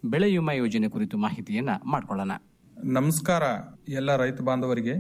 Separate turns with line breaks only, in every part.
ಬೆಳೆ ವಿಮಾ ಯೋಜನೆ ಕುರಿತು ಮಾಹಿತಿಯನ್ನ ಮಾಡ್ಕೊಳ್ಳೋಣ
ನಮಸ್ಕಾರ ಎಲ್ಲ ರೈತ ಬಾಂಧವರಿಗೆ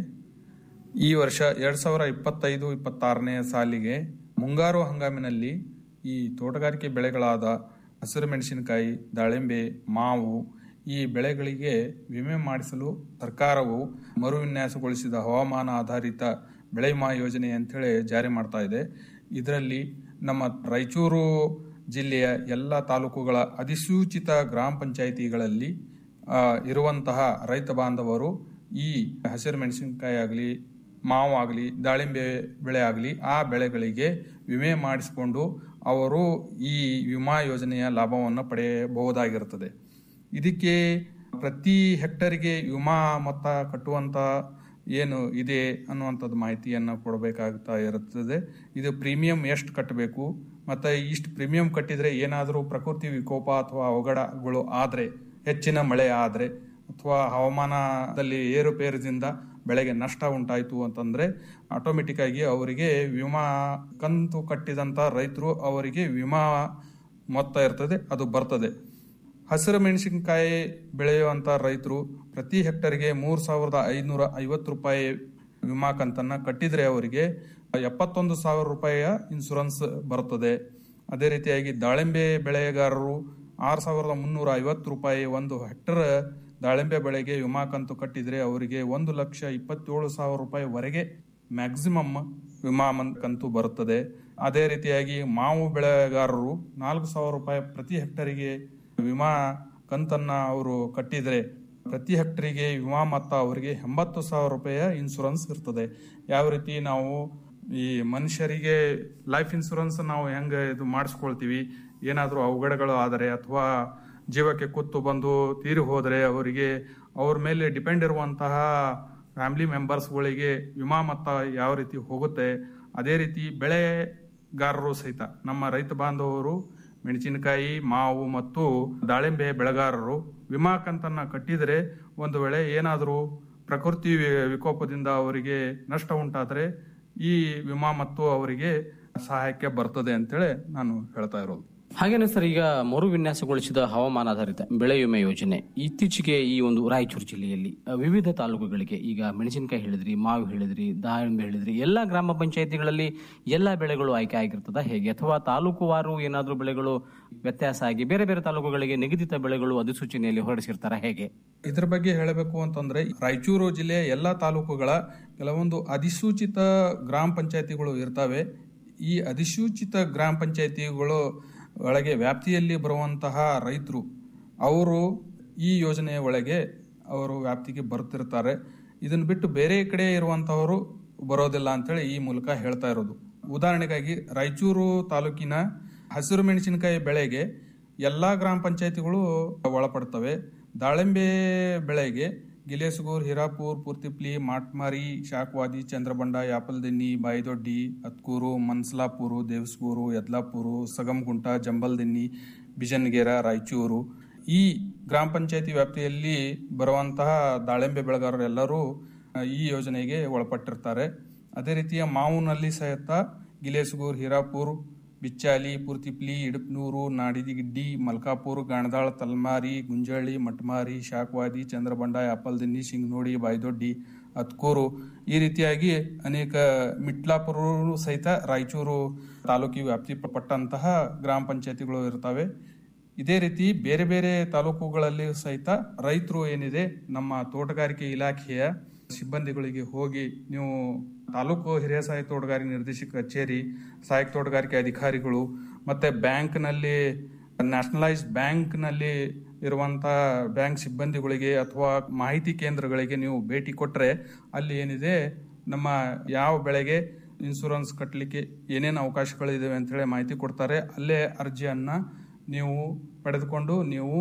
ಈ ವರ್ಷ ಎರಡ್ ಸಾವಿರ ಇಪ್ಪತ್ತೈದು ಇಪ್ಪತ್ತಾರನೇ ಸಾಲಿಗೆ ಮುಂಗಾರು ಹಂಗಾಮಿನಲ್ಲಿ ಈ ತೋಟಗಾರಿಕೆ ಬೆಳೆಗಳಾದ ಹಸಿರು ಮೆಣಸಿನಕಾಯಿ ದಾಳಿಂಬೆ ಮಾವು ಈ ಬೆಳೆಗಳಿಗೆ ವಿಮೆ ಮಾಡಿಸಲು ಸರ್ಕಾರವು ಮರುವಿನ್ಯಾಸಗೊಳಿಸಿದ ಹವಾಮಾನ ಆಧಾರಿತ ಬೆಳೆ ವಿಮಾ ಯೋಜನೆ ಅಂತೇಳಿ ಜಾರಿ ಮಾಡ್ತಾ ಇದೆ ಇದರಲ್ಲಿ ನಮ್ಮ ರಾಯಚೂರು ಜಿಲ್ಲೆಯ ಎಲ್ಲ ತಾಲೂಕುಗಳ ಅಧಿಸೂಚಿತ ಗ್ರಾಮ ಪಂಚಾಯಿತಿಗಳಲ್ಲಿ ಆ, ಇರುವಂತಹ ರೈತ ಬಾಂಧವರು ಈ ಹಸಿರು ಮೆಣಸಿನಕಾಯಿ ಆಗಲಿ ಮಾವು ಆಗಲಿ ದಾಳಿಂಬೆ ಬೆಳೆ ಆಗಲಿ ಆ ಬೆಳೆಗಳಿಗೆ ವಿಮೆ ಮಾಡಿಸಿಕೊಂಡು ಅವರು ಈ ವಿಮಾ ಯೋಜನೆಯ ಲಾಭವನ್ನು ಪಡೆಯಬಹುದಾಗಿರುತ್ತದೆ ಇದಕ್ಕೆ ಪ್ರತಿ ಹೆಕ್ಟರ್ಗೆ ವಿಮಾ ಮೊತ್ತ ಕಟ್ಟುವಂತ ಏನು ಇದೆ ಅನ್ನುವಂಥದ್ದು ಮಾಹಿತಿಯನ್ನು ಕೊಡಬೇಕಾಗ್ತಾ ಇರುತ್ತದೆ ಇದು ಪ್ರೀಮಿಯಂ ಎಷ್ಟು ಕಟ್ಟಬೇಕು ಮತ್ತು ಇಷ್ಟು ಪ್ರೀಮಿಯಂ ಕಟ್ಟಿದರೆ ಏನಾದರೂ ಪ್ರಕೃತಿ ವಿಕೋಪ ಅಥವಾ ಅವಘಡಗಳು ಆದರೆ ಹೆಚ್ಚಿನ ಮಳೆ ಆದರೆ ಅಥವಾ ಹವಾಮಾನದಲ್ಲಿ ಏರುಪೇರದಿಂದ ಬೆಳೆಗೆ ನಷ್ಟ ಉಂಟಾಯಿತು ಅಂತಂದ್ರೆ ಆಟೋಮೆಟಿಕ್ ಆಗಿ ಅವರಿಗೆ ವಿಮಾ ಕಂತು ಕಟ್ಟಿದಂತ ರೈತರು ಅವರಿಗೆ ವಿಮಾ ಮೊತ್ತ ಇರ್ತದೆ ಅದು ಬರ್ತದೆ ಹಸಿರು ಮೆಣಸಿನಕಾಯಿ ಬೆಳೆಯುವಂತ ರೈತರು ಪ್ರತಿ ಹೆಕ್ಟರ್ಗೆ ಮೂರ್ ಸಾವಿರದ ಐನೂರ ಐವತ್ತು ರೂಪಾಯಿ ವಿಮಾ ಕಂತನ್ನ ಕಟ್ಟಿದ್ರೆ ಅವರಿಗೆ ಎಪ್ಪತ್ತೊಂದು ಸಾವಿರ ರೂಪಾಯಿಯ ಇನ್ಶೂರೆನ್ಸ್ ಬರುತ್ತದೆ ಅದೇ ರೀತಿಯಾಗಿ ದಾಳಿಂಬೆ ಬೆಳೆಗಾರರು ಆರು ಸಾವಿರದ ಮುನ್ನೂರ ಐವತ್ತು ರೂಪಾಯಿ ಒಂದು ಹೆಕ್ಟರ್ ದಾಳಿಂಬೆ ಬೆಳೆಗೆ ವಿಮಾ ಕಂತು ಕಟ್ಟಿದ್ರೆ ಅವರಿಗೆ ಒಂದು ಲಕ್ಷ ಇಪ್ಪತ್ತೇಳು ಸಾವಿರ ರೂಪಾಯಿವರೆಗೆ ಮ್ಯಾಕ್ಸಿಮಮ್ ವಿಮಾ ಮನ್- ಕಂತು ಬರುತ್ತದೆ ಅದೇ ರೀತಿಯಾಗಿ ಮಾವು ಬೆಳೆಗಾರರು ನಾಲ್ಕು ಸಾವಿರ ರೂಪಾಯಿ ಪ್ರತಿ ಹೆಕ್ಟರಿಗೆ ವಿಮಾ ಕಂತನ್ನ ಅವರು ಕಟ್ಟಿದ್ರೆ ಪ್ರತಿ ಹೆಕ್ಟರಿಗೆ ವಿಮಾ ಮೊತ್ತ ಅವರಿಗೆ ಎಂಬತ್ತು ಸಾವಿರ ರೂಪಾಯಿಯ ಇನ್ಶೂರೆನ್ಸ್ ಇರ್ತದೆ ಯಾವ ರೀತಿ ನಾವು ಈ ಮನುಷ್ಯರಿಗೆ ಲೈಫ್ ಇನ್ಶೂರೆನ್ಸ್ ನಾವು ಹೆಂಗೆ ಇದು ಮಾಡಿಸ್ಕೊಳ್ತೀವಿ ಏನಾದರೂ ಅವಘಡಗಳು ಆದರೆ ಅಥವಾ ಜೀವಕ್ಕೆ ಕುತ್ತು ಬಂದು ತೀರಿ ಹೋದರೆ ಅವರಿಗೆ ಅವ್ರ ಮೇಲೆ ಡಿಪೆಂಡ್ ಇರುವಂತಹ ಫ್ಯಾಮಿಲಿ ಮೆಂಬರ್ಸ್ಗಳಿಗೆ ವಿಮಾ ಮೊತ್ತ ಯಾವ ರೀತಿ ಹೋಗುತ್ತೆ ಅದೇ ರೀತಿ ಬೆಳೆಗಾರರು ಸಹಿತ ನಮ್ಮ ರೈತ ಬಾಂಧವರು ಮೆಣಸಿನಕಾಯಿ ಮಾವು ಮತ್ತು ದಾಳಿಂಬೆ ಬೆಳೆಗಾರರು ವಿಮಾ ಕಂತನ್ನ ಕಟ್ಟಿದರೆ ಒಂದು ವೇಳೆ ಏನಾದರೂ ಪ್ರಕೃತಿ ವಿ- ವಿಕೋಪದಿಂದ ಅವರಿಗೆ ನಷ್ಟ ಉಂಟಾದರೆ ಈ ವಿಮಾ ಮತ್ತು ಅವರಿಗೆ ಸಹಾಯಕ್ಕೆ ಬರ್ತದೆ ಅಂತೇಳಿ ನಾನು ಹೇಳ್ತಾ ಇರೋದು
ಹಾಗೇನೆ ಸರ್ ಈಗ ಮರು ವಿನ್ಯಾಸಗೊಳಿಸಿದ ಹವಾಮಾನ ಆಧಾರಿತ ಬೆಳೆ ವಿಮೆ ಯೋಜನೆ ಇತ್ತೀಚೆಗೆ ಈ ಒಂದು ರಾಯಚೂರು ಜಿಲ್ಲೆಯಲ್ಲಿ ಅ, ವಿವಿಧ ತಾಲೂಕುಗಳಿಗೆ ಈಗ ಮೆಣಸಿನಕಾಯಿ ಹೇಳಿದ್ರಿ ಮಾವು ಹೇಳಿದ್ರಿ ದಾಳಿಂಬೆ ಹೇಳಿದ್ರಿ ಎಲ್ಲ ಗ್ರಾಮ ಪಂಚಾಯತಿಗಳಲ್ಲಿ ಎಲ್ಲ ಬೆಳೆಗಳು ಆಯ್ಕೆ ಆಗಿರ್ತದ ಹೇಗೆ ಅಥವಾ ತಾಲೂಕುವಾರು ಏನಾದರೂ ಬೆಳೆಗಳು ವ್ಯತ್ಯಾಸ ಆಗಿ ಬೇರೆ ಬೇರೆ ತಾಲೂಕುಗಳಿಗೆ ನಿಗದಿತ ಬೆಳೆಗಳು ಅಧಿಸೂಚನೆಯಲ್ಲಿ ಹೊರಡಿಸಿರ್ತಾರ ಹೇಗೆ
ಇದ್ರ ಬಗ್ಗೆ ಹೇಳಬೇಕು ಅಂತಂದ್ರೆ ರಾಯಚೂರು ಜಿಲ್ಲೆಯ ಎಲ್ಲಾ ತಾಲೂಕುಗಳ ಕೆಲವೊಂದು ಅಧಿಸೂಚಿತ ಗ್ರಾಮ ಪಂಚಾಯತಿಗಳು ಇರ್ತವೆ ಈ ಅಧಿಸೂಚಿತ ಗ್ರಾಮ ಪಂಚಾಯತಿಗಳು ಒಳಗೆ ವ್ಯಾಪ್ತಿಯಲ್ಲಿ ಬರುವಂತಹ ರೈತರು ಅವರು ಈ ಯೋಜನೆಯ ಒಳಗೆ ಅವರು ವ್ಯಾಪ್ತಿಗೆ ಬರ್ತಿರ್ತಾರೆ ಇದನ್ನು ಬಿಟ್ಟು ಬೇರೆ ಕಡೆ ಇರುವಂತಹವರು ಬರೋದಿಲ್ಲ ಅಂತೇಳಿ ಈ ಮೂಲಕ ಹೇಳ್ತಾ ಇರೋದು ಉದಾಹರಣೆಗಾಗಿ ರಾಯಚೂರು ತಾಲೂಕಿನ ಹಸಿರು ಮೆಣಸಿನಕಾಯಿ ಬೆಳೆಗೆ ಎಲ್ಲಾ ಗ್ರಾಮ ಪಂಚಾಯತಿಗಳು ಒಳಪಡ್ತವೆ ದಾಳಿಂಬೆ ಬೆಳೆಗೆ ಗಿಲೇಸುಗೂರ್ ಹಿರಾಪುರ್ ಪೂರ್ತಿಪ್ಲಿ ಮಾಟ್ಮಾರಿ ಶಾಕ್ವಾದಿ ಚಂದ್ರಬಂಡ ಯಾಪಲ್ದಿನ್ನಿ ಬಾಯಿದೊಡ್ಡಿ ಅತ್ಕೂರು ಮನ್ಸಲಾಪುರು ದೇವಸ್ಗೂರು ಯದ್ಲಾಪುರು ಸಗಮಗುಂಟ ಜಂಬಲ್ದಿನ್ನಿ ಬಿಜನ್ಗೇರ ರಾಯಚೂರು ಈ ಗ್ರಾಮ ಪಂಚಾಯತಿ ವ್ಯಾಪ್ತಿಯಲ್ಲಿ ಬರುವಂತಹ ದಾಳಿಂಬೆ ಬೆಳೆಗಾರರು ಎಲ್ಲರೂ ಆ, ಈ ಯೋಜನೆಗೆ ಒಳಪಟ್ಟಿರ್ತಾರೆ ಅದೇ ರೀತಿಯ ಮಾವುನಲ್ಲಿ ಸಹಿತ ಗಿಲೇಸುಗೂರ್ ಹಿರಾಪುರ್ ಬಿಚ್ಚಾಲಿ ಪೂರ್ತಿಪ್ಲಿ ಇಡಪ್ನೂರು ನಾಡಿದಿಗಿಡ್ಡಿ ಮಲ್ಕಾಪುರ್ ಗಾಣದಾಳ ತಲ್ಮಾರಿ ಗುಂಜಳ್ಳಿ ಮಟ್ಮಾರಿ ಶಾಕ್ವಾದಿ ಚಂದ್ರಬಂಡ ಯಾಪಲ್ದಿನ್ನಿ ಸಿಂಗ್ನೋಡಿ ಬಾಯ್ದೊಡ್ಡಿ ಅತ್ಕೂರು ಈ ರೀತಿಯಾಗಿ ಅನೇಕ ಮಿಟ್ಲಾಪುರ ಸಹಿತ ರಾಯಚೂರು ತಾಲೂಕಿಗೆ ವ್ಯಾಪ್ತಿ ಪಟ್ಟಂತಹ ಗ್ರಾಮ ಪಂಚಾಯತಿಗಳು ಇರ್ತವೆ ಇದೇ ರೀತಿ ಬೇರೆ ಬೇರೆ ತಾಲೂಕುಗಳಲ್ಲಿ ಸಹಿತ ರೈತರು ಏನಿದೆ ನಮ್ಮ ತೋಟಗಾರಿಕೆ ಇಲಾಖೆಯ ಸಿಬ್ಬಂದಿಗಳಿಗೆ ಹೋಗಿ ನೀವು ತಾಲೂಕು ಹಿರಿಯ ಸಹಾಯಕ ತೋಟಗಾರಿಕೆ ನಿರ್ದೇಶಕ ಕಚೇರಿ ಸಹಾಯಕ ತೋಟಗಾರಿಕೆ ಅಧಿಕಾರಿಗಳು ಮತ್ತೆ ಬ್ಯಾಂಕ್ನಲ್ಲಿ ನ್ಯಾಷನಲೈಸ್ ಬ್ಯಾಂಕ್ನಲ್ಲಿ ಇರುವಂತಹ ಬ್ಯಾಂಕ್ ಸಿಬ್ಬಂದಿಗಳಿಗೆ ಅಥವಾ ಮಾಹಿತಿ ಕೇಂದ್ರಗಳಿಗೆ ನೀವು ಭೇಟಿ ಕೊಟ್ಟರೆ ಅಲ್ಲಿ ಏನಿದೆ ನಮ್ಮ ಯಾವ ಬೆಳೆಗೆ ಇನ್ಶೂರೆನ್ಸ್ ಕಟ್ಟಲಿಕ್ಕೆ ಏನೇನು ಅವಕಾಶಗಳಿದಾವೆ ಅಂತೇಳಿ ಮಾಹಿತಿ ಕೊಡ್ತಾರೆ ಅಲ್ಲೇ ಅರ್ಜಿಯನ್ನ ನೀವು ಪಡೆದುಕೊಂಡು ನೀವು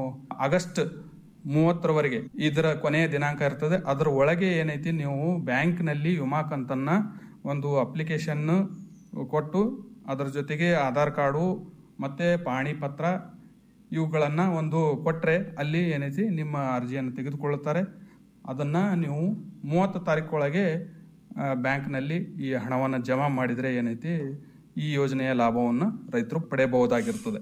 ಆಗಸ್ಟ್ ಮೂವತ್ತರವರೆಗೆ ಇದರ ಕೊನೆಯ ದಿನಾಂಕ ಇರ್ತದೆ ಅದರ ಒಳಗೆ ಏನೈತಿ ನೀವು ಬ್ಯಾಂಕ್ನಲ್ಲಿ ವಿಮಾ ಕಂತನ್ನ ಒಂದು ಅಪ್ಲಿಕೇಶನ್ ಕೊಟ್ಟು ಅದರ ಜೊತೆಗೆ ಆಧಾರ್ ಕಾರ್ಡು ಮತ್ತೆ ಪಾಣಿ ಪತ್ರ ಇವುಗಳನ್ನ ಒಂದು ಕೊಟ್ರೆ ಅಲ್ಲಿ ಏನೈತಿ ನಿಮ್ಮ ಅರ್ಜಿಯನ್ನು ತೆಗೆದುಕೊಳ್ಳುತ್ತಾರೆ ಅದನ್ನ ನೀವು ಮೂವತ್ತು ತಾರೀಕೊಳಗೆ ಆ, ಬ್ಯಾಂಕ್ನಲ್ಲಿ ಈ ಹಣವನ್ನು ಜಮಾ ಮಾಡಿದರೆ ಏನೈತಿ ಈ ಯೋಜನೆಯ ಲಾಭವನ್ನು ರೈತರು ಪಡೆಯಬಹುದಾಗಿರ್ತದೆ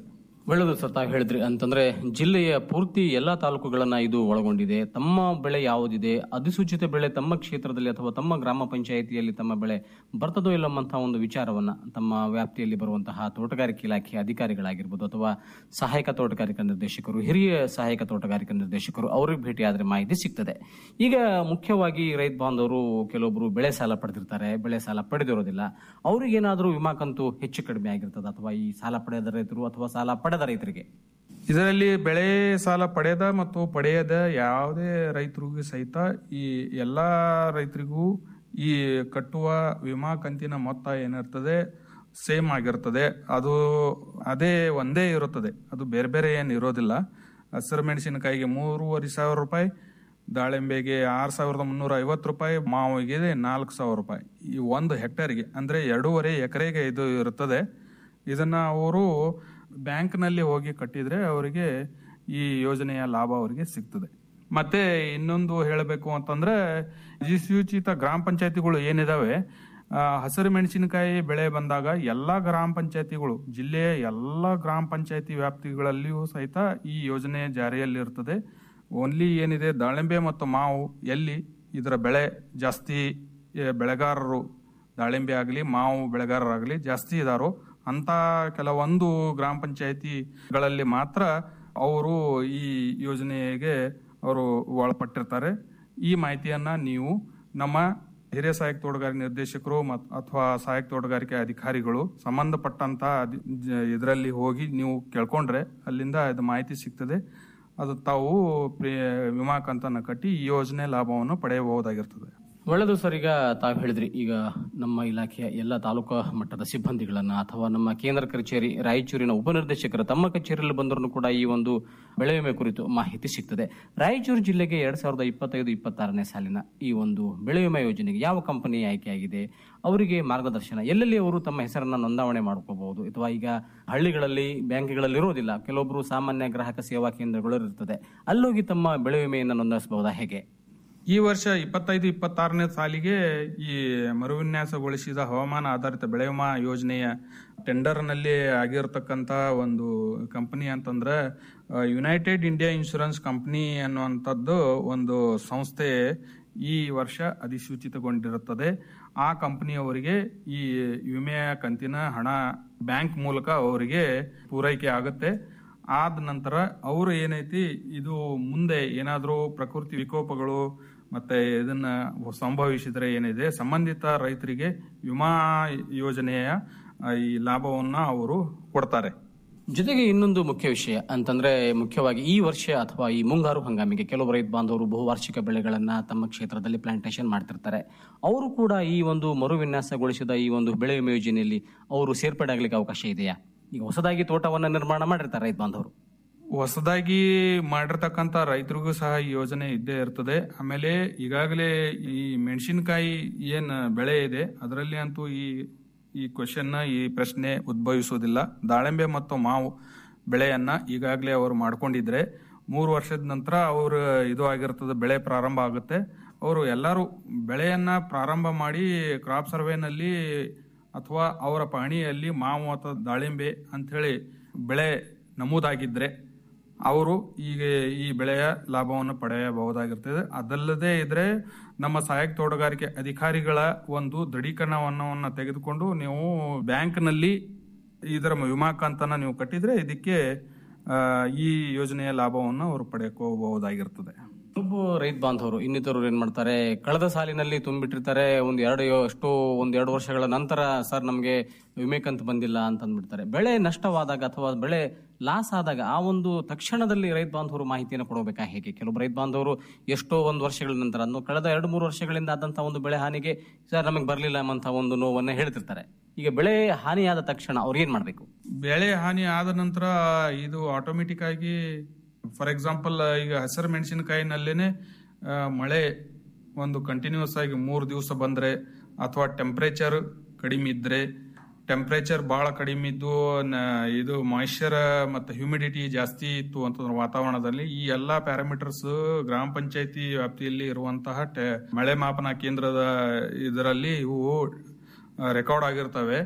ಒಳ್ಳೆಯದು ಸರ್ ತಾವು ಹೇಳಿದ್ರಿ ಅಂತಂದ್ರೆ ಜಿಲ್ಲೆಯ ಪೂರ್ತಿ ಎಲ್ಲಾ ತಾಲೂಕುಗಳನ್ನ ಇದು ಒಳಗೊಂಡಿದೆ ತಮ್ಮ ಬೆಳೆ ಯಾವುದಿದೆ ಅಧಿಸೂಚಿತ ಬೆಳೆ ತಮ್ಮ ಕ್ಷೇತ್ರದಲ್ಲಿ ಅಥವಾ ತಮ್ಮ ಗ್ರಾಮ ಪಂಚಾಯಿತಿಯಲ್ಲಿ ತಮ್ಮ ಬೆಳೆ ಬರ್ತದೋ ಇಲ್ಲವಂತಹ ಒಂದು ವಿಚಾರವನ್ನ ತಮ್ಮ ವ್ಯಾಪ್ತಿಯಲ್ಲಿ ಬರುವಂತಹ ತೋಟಗಾರಿಕೆ ಇಲಾಖೆ ಅಧಿಕಾರಿಗಳಾಗಿರ್ಬೋದು ಅಥವಾ ಸಹಾಯಕ ತೋಟಗಾರಿಕಾ ನಿರ್ದೇಶಕರು ಹಿರಿಯ ಸಹಾಯಕ ತೋಟಗಾರಿಕಾ ನಿರ್ದೇಶಕರು ಅವ್ರಿಗೆ ಭೇಟಿ ಆದ್ರೆ ಮಾಹಿತಿ ಸಿಗ್ತದೆ ಈಗ ಮುಖ್ಯವಾಗಿ ರೈತ ಬಾಂಧವರು ಕೆಲವೊಬ್ರು ಬೆಳೆ ಸಾಲ ಪಡೆದಿರ್ತಾರೆ ಬೆಳೆ ಸಾಲ ಪಡೆದಿರೋದಿಲ್ಲ ಅವ್ರಿಗೇನಾದ್ರೂ ವಿಮಾ ಕಂತು ಹೆಚ್ಚು ಕಡಿಮೆ ಆಗಿರ್ತದ ಅಥವಾ ಈ ಸಾಲ ಪಡೆದ ರೈತರು ಅಥವಾ ಸಾಲ ಪಡೆದ ರೈತರಿಗೆ
ಇದರಲ್ಲಿ ಬೆಳೆ ಸಾಲ ಪಡೆದ ಮತ್ತು ಪಡೆಯದ ಯಾವುದೇ ರೈತರಿಗೂ ಸಹಿತ ಈ ಎಲ್ಲಾ ರೈತರಿಗೂ ಈ ಕಟ್ಟುವ ವಿಮಾ ಕಂತಿನ ಮೊತ್ತ ಏನಿರ್ತದೆ ಸೇಮ್ ಆಗಿರ್ತದೆ ಅದು ಅದೇ ಒಂದೇ ಇರುತ್ತದೆ ಅದು ಬೇರೆ ಬೇರೆ ಏನು ಇರೋದಿಲ್ಲ ಹಸಿರು ಮೆಣಸಿನಕಾಯಿಗೆ ಮೂರುವರೆ ಸಾವಿರ ರೂಪಾಯಿ ದಾಳಿಂಬೆಗೆ ಆರು ಸಾವಿರದ ಮುನ್ನೂರ ಐವತ್ತು ರೂಪಾಯಿ ಮಾವಿಗೆ ನಾಲ್ಕು ಸಾವಿರ ರೂಪಾಯಿ ಈ ಒಂದು ಹೆಕ್ಟೇರ್ಗೆ ಅಂದ್ರೆ ಎರಡೂವರೆ ಎಕರೆಗೆ ಇದು ಇರುತ್ತದೆ ಇದನ್ನ ಅವರು ಬ್ಯಾಂಕ್ನಲ್ಲಿ ಹೋಗಿ ಕಟ್ಟಿದ್ರೆ ಅವರಿಗೆ ಈ ಯೋಜನೆಯ ಲಾಭ ಅವರಿಗೆ ಸಿಗ್ತದೆ ಮತ್ತೆ ಇನ್ನೊಂದು ಹೇಳಬೇಕು ಅಂತಂದ್ರೆ ಅಧಿಸೂಚಿತ ಗ್ರಾಮ ಪಂಚಾಯತಿಗಳು ಏನಿದಾವೆ ಆ, ಹಸಿರು ಮೆಣಸಿನಕಾಯಿ ಬೆಳೆ ಬಂದಾಗ ಎಲ್ಲಾ ಗ್ರಾಮ ಪಂಚಾಯತಿಗಳು ಜಿಲ್ಲೆಯ ಎಲ್ಲಾ ಗ್ರಾಮ ಪಂಚಾಯತಿ ವ್ಯಾಪ್ತಿಗಳಲ್ಲಿಯೂ ಸಹಿತ ಈ ಯೋಜನೆ ಜಾರಿಯಲ್ಲಿ ಇರ್ತದೆ ಓನ್ಲಿ ಏನಿದೆ ದಾಳಿಂಬೆ ಮತ್ತು ಮಾವು ಎಲ್ಲಿ ಇದರ ಬೆಳೆ ಜಾಸ್ತಿ ಎ, ಬೆಳೆಗಾರರು ದಾಳಿಂಬೆ ಆಗಲಿ ಮಾವು ಬೆಳೆಗಾರರಾಗಲಿ ಜಾಸ್ತಿ ಇದಾರೋ ಅಂತ ಕೆಲವೊಂದು ಗ್ರಾಮ ಪಂಚಾಯತಿಗಳಲ್ಲಿ ಮಾತ್ರ ಅವರು ಈ ಯೋಜನೆಗೆ ಅವರು ಒಳಪಟ್ಟಿರ್ತಾರೆ ಈ ಮಾಹಿತಿಯನ್ನ ನೀವು ನಮ್ಮ ಹಿರಿಯ ಸಹಾಯಕ ತೋಟಗಾರಿಕೆ ನಿರ್ದೇಶಕರು ಮತ್ ಅಥವಾ ಸಹಾಯಕ ತೋಟಗಾರಿಕೆ ಅಧಿಕಾರಿಗಳು ಸಂಬಂಧಪಟ್ಟಂತ ಇದರಲ್ಲಿ ಹೋಗಿ ನೀವು ಕೇಳ್ಕೊಂಡ್ರೆ ಅಲ್ಲಿಂದ ಅದು ಮಾಹಿತಿ ಸಿಗ್ತದೆ ಅದು ತಾವು ಪ್ರಿ- ವಿಮಾ ಕಂತನ್ನ ಕಟ್ಟಿ ಈ ಯೋಜನೆ ಲಾಭವನ್ನು ಪಡೆಯಬಹುದಾಗಿರ್ತದೆ
ಒಳ್ಳೆಯದು ಸರ್ ಈಗ ತಾವು ಹೇಳಿದ್ರಿ ಈಗ ನಮ್ಮ ಇಲಾಖೆಯ ಎಲ್ಲ ತಾಲೂಕಾ ಮಟ್ಟದ ಸಿಬ್ಬಂದಿಗಳನ್ನ ಅಥವಾ ನಮ್ಮ ಕೇಂದ್ರ ಕಚೇರಿ ರಾಯಚೂರಿನ ಉಪನಿರ್ದೇಶಕರ ತಮ್ಮ ಕಚೇರಿಯಲ್ಲಿ ಬಂದರೂ ಕೂಡ ಈ ಒಂದು ಬೆಳೆ ವಿಮೆ ಕುರಿತು ಮಾಹಿತಿ ಸಿಗ್ತದೆ ರಾಯಚೂರು ಜಿಲ್ಲೆಗೆ ಎರಡ್ ಸಾವಿರದ ಇಪ್ಪತ್ತೈದು ಇಪ್ಪತ್ತಾರನೇ ಸಾಲಿನ ಈ ಒಂದು ಬೆಳೆ ವಿಮೆ ಯೋಜನೆಗೆ ಯಾವ ಕಂಪನಿ ಆಯ್ಕೆಯಾಗಿದೆ ಅವರಿಗೆ ಮಾರ್ಗದರ್ಶನ ಎಲ್ಲೆಲ್ಲಿ ಅವರು ತಮ್ಮ ಹೆಸರನ್ನ ನೋಂದಾವಣೆ ಮಾಡ್ಕೋಬಹುದು ಅಥವಾ ಈಗ ಹಳ್ಳಿಗಳಲ್ಲಿ ಬ್ಯಾಂಕ್ಗಳಲ್ಲಿ ಇರೋದಿಲ್ಲ ಕೆಲವೊಬ್ಬರು ಸಾಮಾನ್ಯ ಗ್ರಾಹಕ ಸೇವಾ ಕೇಂದ್ರಗಳು ಇರ್ತದೆ ಅಲ್ಲೋಗಿ ತಮ್ಮ ಬೆಳೆ ವಿಮೆಯನ್ನು ನೋಂದಾಯಿಸಬಹುದಾ ಹೇಗೆ
ಈ ವರ್ಷ ಇಪ್ಪತ್ತೈದು ಇಪ್ಪತ್ತಾರನೇ ಸಾಲಿಗೆ ಈ ಮರುವಿನ್ಯಾಸಗೊಳಿಸಿದ ಹವಾಮಾನ ಆಧಾರಿತ ಬೆಳೆ ವಿಮಾ ಯೋಜನೆಯ ಟೆಂಡರ್ನಲ್ಲಿ ಆಗಿರತಕ್ಕಂತ ಒಂದು ಕಂಪನಿ ಅಂತಂದ್ರೆ ಯುನೈಟೆಡ್ ಇಂಡಿಯಾ ಇನ್ಶೂರೆನ್ಸ್ ಕಂಪನಿ ಅನ್ನುವಂಥದ್ದು ಒಂದು ಸಂಸ್ಥೆ ಈ ವರ್ಷ ಅಧಿಸೂಚಿತಗೊಂಡಿರುತ್ತದೆ ಆ ಕಂಪನಿಯವರಿಗೆ ಈ ವಿಮೆಯ ಕಂತಿನ ಹಣ ಬ್ಯಾಂಕ್ ಮೂಲಕ ಅವರಿಗೆ ಪೂರೈಕೆ ಆಗುತ್ತೆ ಆದ ನಂತರ ಅವರು ಏನೈತಿ ಇದು ಮುಂದೆ ಏನಾದರೂ ಪ್ರಕೃತಿ ವಿಕೋಪಗಳು ಮತ್ತೆ ಇದನ್ನ ಸಂಭವಿಸಿದರೆ ಏನಿದೆ ಸಂಬಂಧಿತ ರೈತರಿಗೆ ವಿಮಾ ಯೋಜನೆಯ ಆ, ಈ ಲಾಭವನ್ನ ಅವರು ಕೊಡ್ತಾರೆ
ಜೊತೆಗೆ ಇನ್ನೊಂದು ಮುಖ್ಯ ವಿಷಯ ಅಂತಂದ್ರೆ ಮುಖ್ಯವಾಗಿ ಈ ವರ್ಷ ಅಥವಾ ಈ ಮುಂಗಾರು ಹಂಗಾಮಿಗೆ ಕೆಲವು ರೈತ ಬಾಂಧವರು ಬಹುವಾರ್ಷಿಕ ಬೆಳೆಗಳನ್ನ ತಮ್ಮ ಕ್ಷೇತ್ರದಲ್ಲಿ ಪ್ಲಾಂಟೇಶನ್ ಮಾಡ್ತಿರ್ತಾರೆ ಅವರು ಕೂಡ ಈ ಒಂದು ಮರುವಿನ್ಯಾಸಗೊಳಿಸಿದ ಈ ಒಂದು ಬೆಳೆ ವಿಮೆ ಯೋಜನೆಯಲ್ಲಿ ಅವರು ಸೇರ್ಪಡೆ ಆಗ್ಲಿಕ್ಕೆ ಅವಕಾಶ ಇದೆಯಾ ಈಗ ಹೊಸದಾಗಿ ತೋಟವನ್ನ ನಿರ್ಮಾಣ ಮಾಡಿರ್ತಾರೆ ರೈತ ಬಾಂಧವರು
ಹೊಸದಾಗಿ ಮಾಡಿರ್ತಕ್ಕಂಥ ರೈತರಿಗೂ ಸಹ ಈ ಯೋಜನೆ ಇದ್ದೇ ಇರ್ತದೆ ಆಮೇಲೆ ಈಗಾಗಲೇ ಈ ಮೆಣಸಿನಕಾಯಿ ಏನ್ ಬೆಳೆ ಇದೆ ಅದರಲ್ಲಿ ಅಂತೂ ಈ ಈ ಕ್ವಶನ್ ಈ ಪ್ರಶ್ನೆ ಉದ್ಭವಿಸುವುದಿಲ್ಲ ದಾಳಿಂಬೆ ಮತ್ತು ಮಾವು ಬೆಳೆಯನ್ನ ಈಗಾಗಲೇ ಅವರು ಮಾಡ್ಕೊಂಡಿದ್ರೆ ಮೂರು ವರ್ಷದ ನಂತರ ಅವರು ಇದು ಆಗಿರ್ತದೆ ಬೆಳೆ ಪ್ರಾರಂಭ ಆಗುತ್ತೆ ಅವರು ಎಲ್ಲರೂ ಬೆಳೆಯನ್ನ ಪ್ರಾರಂಭ ಮಾಡಿ ಕ್ರಾಪ್ ಸರ್ವೆನಲ್ಲಿ ಅಥವಾ ಅವರ ಪಹಣಿಯಲ್ಲಿ ಮಾವು ಅಥವಾ ದಾಳಿಂಬೆ ಅಂಥೇಳಿ ಬೆಳೆ ನಮೂದಾಗಿದ್ರೆ ಅವರು ಈಗ ಈ ಬೆಳೆಯ ಲಾಭವನ್ನು ಪಡೆಯಬಹುದಾಗಿರ್ತದೆ ಅದಲ್ಲದೆ ಇದ್ರೆ ನಮ್ಮ ಸಹಾಯಕ ತೋಟಗಾರಿಕೆ ಅಧಿಕಾರಿಗಳ ಒಂದು ದೃಢೀಕರಣವನ್ನು ತೆಗೆದುಕೊಂಡು ನೀವು ಬ್ಯಾಂಕ್ನಲ್ಲಿ ಇದರ ವಿಮಾ ಕಂತನ್ನ ನೀವು ಕಟ್ಟಿದ್ರೆ ಇದಕ್ಕೆ ಆ, ಈ ಯೋಜನೆಯ ಲಾಭವನ್ನು ಅವರು ಪಡೆಯಬಹುದಾಗಿರ್ತದೆ
ಕೆಲವು ರೈತ ಬಾಂಧವರು ಇನ್ನಿತರರು ಏನ್ ಮಾಡ್ತಾರೆ ಕಳೆದ ಸಾಲಿನಲ್ಲಿ ತುಂಬಿಟ್ಟಿರ್ತಾರೆ ಒಂದ್ ಎರಡು ಎಷ್ಟೋ ಒಂದ್ ಎರಡು ವರ್ಷಗಳ ನಂತರ ಸರ್ ನಮಗೆ ವಿಮೆ ಕಂತು ಬಂದಿಲ್ಲ ಅಂತ ಅಂದ್ಬಿಡ್ತಾರೆ ಬೆಳೆ ನಷ್ಟವಾದಾಗ ಅಥವಾ ಬೆಳೆ ಲಾಸ್ ಆದಾಗ ಆ ಒಂದು ತಕ್ಷಣದಲ್ಲಿ ರೈತ ಬಾಂಧವರು ಮಾಹಿತಿಯನ್ನು ಕೊಡಬೇಕಾ ಹೇಗೆ ಕೆಲವು ರೈತ ಬಾಂಧವರು ಎಷ್ಟೋ ಒಂದು ವರ್ಷಗಳ ನಂತರ ಅನ್ನು ಕಳೆದ ಎರಡು ಮೂರು ವರ್ಷಗಳಿಂದ ಆದಂತಹ ಒಂದು ಬೆಳೆ ಹಾನಿಗೆ ಸರ್ ನಮಗೆ ಬರಲಿಲ್ಲ ಎಂಬಂತ ಒಂದು ನೋವನ್ನ ಹೇಳ್ತಿರ್ತಾರೆ ಈಗ ಬೆಳೆ ಹಾನಿಯಾದ ತಕ್ಷಣ ಅವ್ರು ಏನ್ ಮಾಡ್ಬೇಕು
ಬೆಳೆ ಹಾನಿ ಆದ ನಂತರ ಇದು ಆಟೋಮೆಟಿಕ್ ಆಗಿ ಫಾರ್ ಎಕ್ಸಾಂಪಲ್ ಈಗ ಹಸಿರು ಮೆಣಸಿನಕಾಯಿನಲ್ಲೇನೆ ಆ, ಮಳೆ ಒಂದು ಕಂಟಿನ್ಯೂಸ್ ಆಗಿ ಮೂರು ದಿವಸ ಬಂದ್ರೆ ಅಥವಾ ಟೆಂಪರೇಚರ್ ಕಡಿಮೆ ಇದ್ರೆ ಟೆಂಪರೇಚರ್ ಬಹಳ ಕಡಿಮೆ ಇದ್ದು ನ- ಇದು ಮಾಯಿಶ್ಚರ್ ಮತ್ತು ಹ್ಯೂಮಿಡಿಟಿ ಜಾಸ್ತಿ ಇತ್ತು ಅಂತಂದ್ರೆ ವಾತಾವರಣದಲ್ಲಿ ಈ ಎಲ್ಲಾ ಪ್ಯಾರಾಮೀಟರ್ಸ್ ಗ್ರಾಮ ಪಂಚಾಯತಿ ವ್ಯಾಪ್ತಿಯಲ್ಲಿ ಇರುವಂತಹ ಟೆ- ಮಳೆ ಮಾಪನ ಕೇಂದ್ರದ ಇದರಲ್ಲಿ ಇವು ರೆಕಾರ್ಡ್ ಆಗಿರ್ತವೆ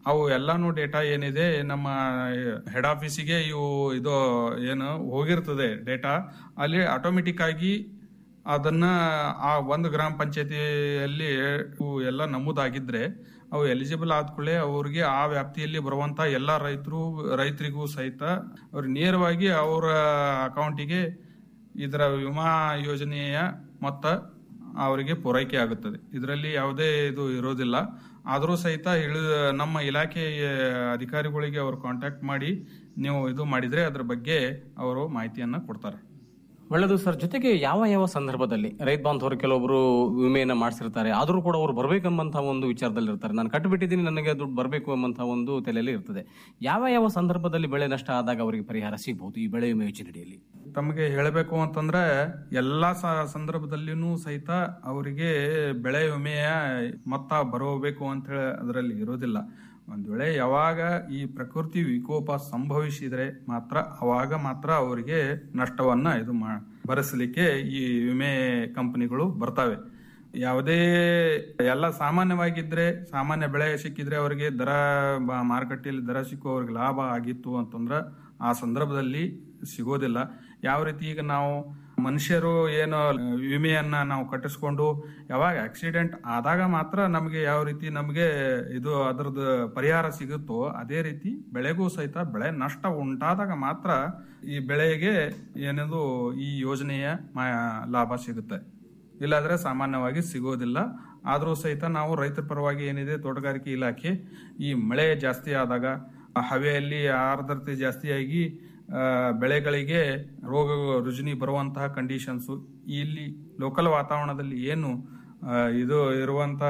ಅವು ಎಲ್ಲಾನು ಡೇಟಾ ಏನಿದೆ ನಮ್ಮ ಹೆಡ್ ಆಫೀಸಿಗೆ ಇವು ಇದು ಏನು ಹೋಗಿರ್ತದೆ ಡೇಟಾ ಅಲ್ಲಿ ಆಟೋಮೆಟಿಕ್ ಆಗಿ ಅದನ್ನ ಆ ಒಂದು ಗ್ರಾಮ ಪಂಚಾಯತಿಯಲ್ಲಿ ಇವು ಎಲ್ಲ ನಮೂದಾಗಿದ್ರೆ ಅವು ಎಲಿಜಿಬಲ್ ಆದ್ಕೂಡಲೇ ಅವ್ರಿಗೆ ಆ ವ್ಯಾಪ್ತಿಯಲ್ಲಿ ಬರುವಂತ ಎಲ್ಲ ರೈತರು ರೈತರಿಗೂ ಸಹಿತ ಅವ್ರು ನೇರವಾಗಿ ಅವರ ಅಕೌಂಟಿಗೆ ಇದರ ವಿಮಾ ಯೋಜನೆಯ ಮೊತ್ತ ಅವರಿಗೆ ಪೂರೈಕೆ ಆಗುತ್ತದೆ ಇದರಲ್ಲಿ ಯಾವುದೇ ಇದು ಇರೋದಿಲ್ಲ ಆದರೂ ಸಹಿತ ಇಳಿ ನಮ್ಮ ಇಲಾಖೆಯ ಅಧಿಕಾರಿಗಳಿಗೆ ಅವರು ಕಾಂಟ್ಯಾಕ್ಟ್ ಮಾಡಿ ನೀವು ಇದು ಮಾಡಿದ್ರೆ ಅದ್ರ ಬಗ್ಗೆ ಅವರು ಮಾಹಿತಿಯನ್ನ ಕೊಡ್ತಾರೆ
ಒಳ್ಳೆದು ಸರ್ ಜೊತೆಗೆ ಯಾವ ಯಾವ ಸಂದರ್ಭದಲ್ಲಿ ರೈತ ಬಾಂಧವರು ಕೆಲವೊಬ್ರು ವಿಮೆಯನ್ನ ಮಾಡಿಸಿರ್ತಾರೆ ಆದರೂ ಕೂಡ ಅವರು ಬರ್ಬೇಕೆಂಬಂತಹ ಒಂದು ವಿಚಾರದಲ್ಲಿ ಇರ್ತಾರೆ ನಾನು ಕಟ್ಟಿಬಿಟ್ಟಿದ್ದೀನಿ ನನಗೆ ದುಡ್ಡು ಬರಬೇಕು ಎಂಬಂತಹ ಒಂದು ತಲೆಯಲ್ಲಿ ಇರ್ತದೆ ಯಾವ ಯಾವ ಸಂದರ್ಭದಲ್ಲಿ ಬೆಳೆ ನಷ್ಟ ಆದಾಗ ಅವರಿಗೆ ಪರಿಹಾರ ಸಿಗಬಹುದು ಈ ಬೆಳೆ ವಿಮೆ ಯೋಜನೆಯಲ್ಲಿ
ತಮಗೆ ಹೇಳಬೇಕು ಅಂತಂದ್ರೆ ಎಲ್ಲಾ ಸ- ಸಂದರ್ಭದಲ್ಲಿನೂ ಸಹಿತ ಅವರಿಗೆ ಬೆಳೆ ವಿಮೆಯ ಮೊತ್ತ ಬರಬೇಕು ಅಂತ ಹೇಳಿ ಅದರಲ್ಲಿ ಇರೋದಿಲ್ಲ ಒಂದ್ ವೇಳೆ ಯಾವಾಗ ಈ ಪ್ರಕೃತಿ ವಿಕೋಪ ಸಂಭವಿಸಿದ್ರೆ ಮಾತ್ರ ಅವಾಗ ಮಾತ್ರ ಅವರಿಗೆ ನಷ್ಟವನ್ನ ಇದು ಮಾ ಭರಿಸಲಿಕ್ಕೆ ಈ ವಿಮೆ ಕಂಪನಿಗಳು ಬರ್ತವೆ ಯಾವುದೇ ಎಲ್ಲ ಸಾಮಾನ್ಯವಾಗಿದ್ರೆ ಸಾಮಾನ್ಯ ಬೆಳೆ ಸಿಕ್ಕಿದ್ರೆ ಅವರಿಗೆ ದರ ಬ- ಮಾರುಕಟ್ಟೆಯಲ್ಲಿ ದರ ಸಿಕ್ಕೋ ಅವ್ರಿಗೆ ಲಾಭ ಆಗಿತ್ತು ಅಂತಂದ್ರ ಆ ಸಂದರ್ಭದಲ್ಲಿ ಸಿಗೋದಿಲ್ಲ ಯಾವ ರೀತಿ ಈಗ ನಾವು ಮನುಷ್ಯರು ಏನು ವಿಮೆಯನ್ನ ನಾವು ಕಟ್ಟಿಸ್ಕೊಂಡು ಯಾವಾಗ ಆಕ್ಸಿಡೆಂಟ್ ಆದಾಗ ಮಾತ್ರ ನಮಗೆ ಯಾವ ರೀತಿ ನಮಗೆ ಇದು ಅದರದ್ದು ಪರಿಹಾರ ಸಿಗುತ್ತೋ ಅದೇ ರೀತಿ ಬೆಳೆಗೂ ಸಹಿತ ಬೆಳೆ ನಷ್ಟ ಉಂಟಾದಾಗ ಮಾತ್ರ ಈ ಬೆಳೆಗೆ ಏನದು ಈ ಯೋಜನೆಯ ಮಾ- ಲಾಭ ಸಿಗುತ್ತೆ ಇಲ್ಲಾದ್ರೆ ಸಾಮಾನ್ಯವಾಗಿ ಸಿಗೋದಿಲ್ಲ ಆದರೂ ಸಹಿತ ನಾವು ರೈತರ ಪರವಾಗಿ ಏನಿದೆ ತೋಟಗಾರಿಕೆ ಇಲಾಖೆ ಈ ಮಳೆ ಜಾಸ್ತಿ ಆದಾಗ ಆ ಹವೆಯಲ್ಲಿ ಆರ್ದ್ರತೆ ಜಾಸ್ತಿಯಾಗಿ ಆ, ಬೆಳೆಗಳಿಗೆ ರೋಗ ರುಜಿನಿ ಬರುವಂತಹ ಕಂಡೀಷನ್ಸು ಇಲ್ಲಿ ಲೋಕಲ್ ವಾತಾವರಣದಲ್ಲಿ ಏನು ಆ, ಇದು ಇರುವಂತಹ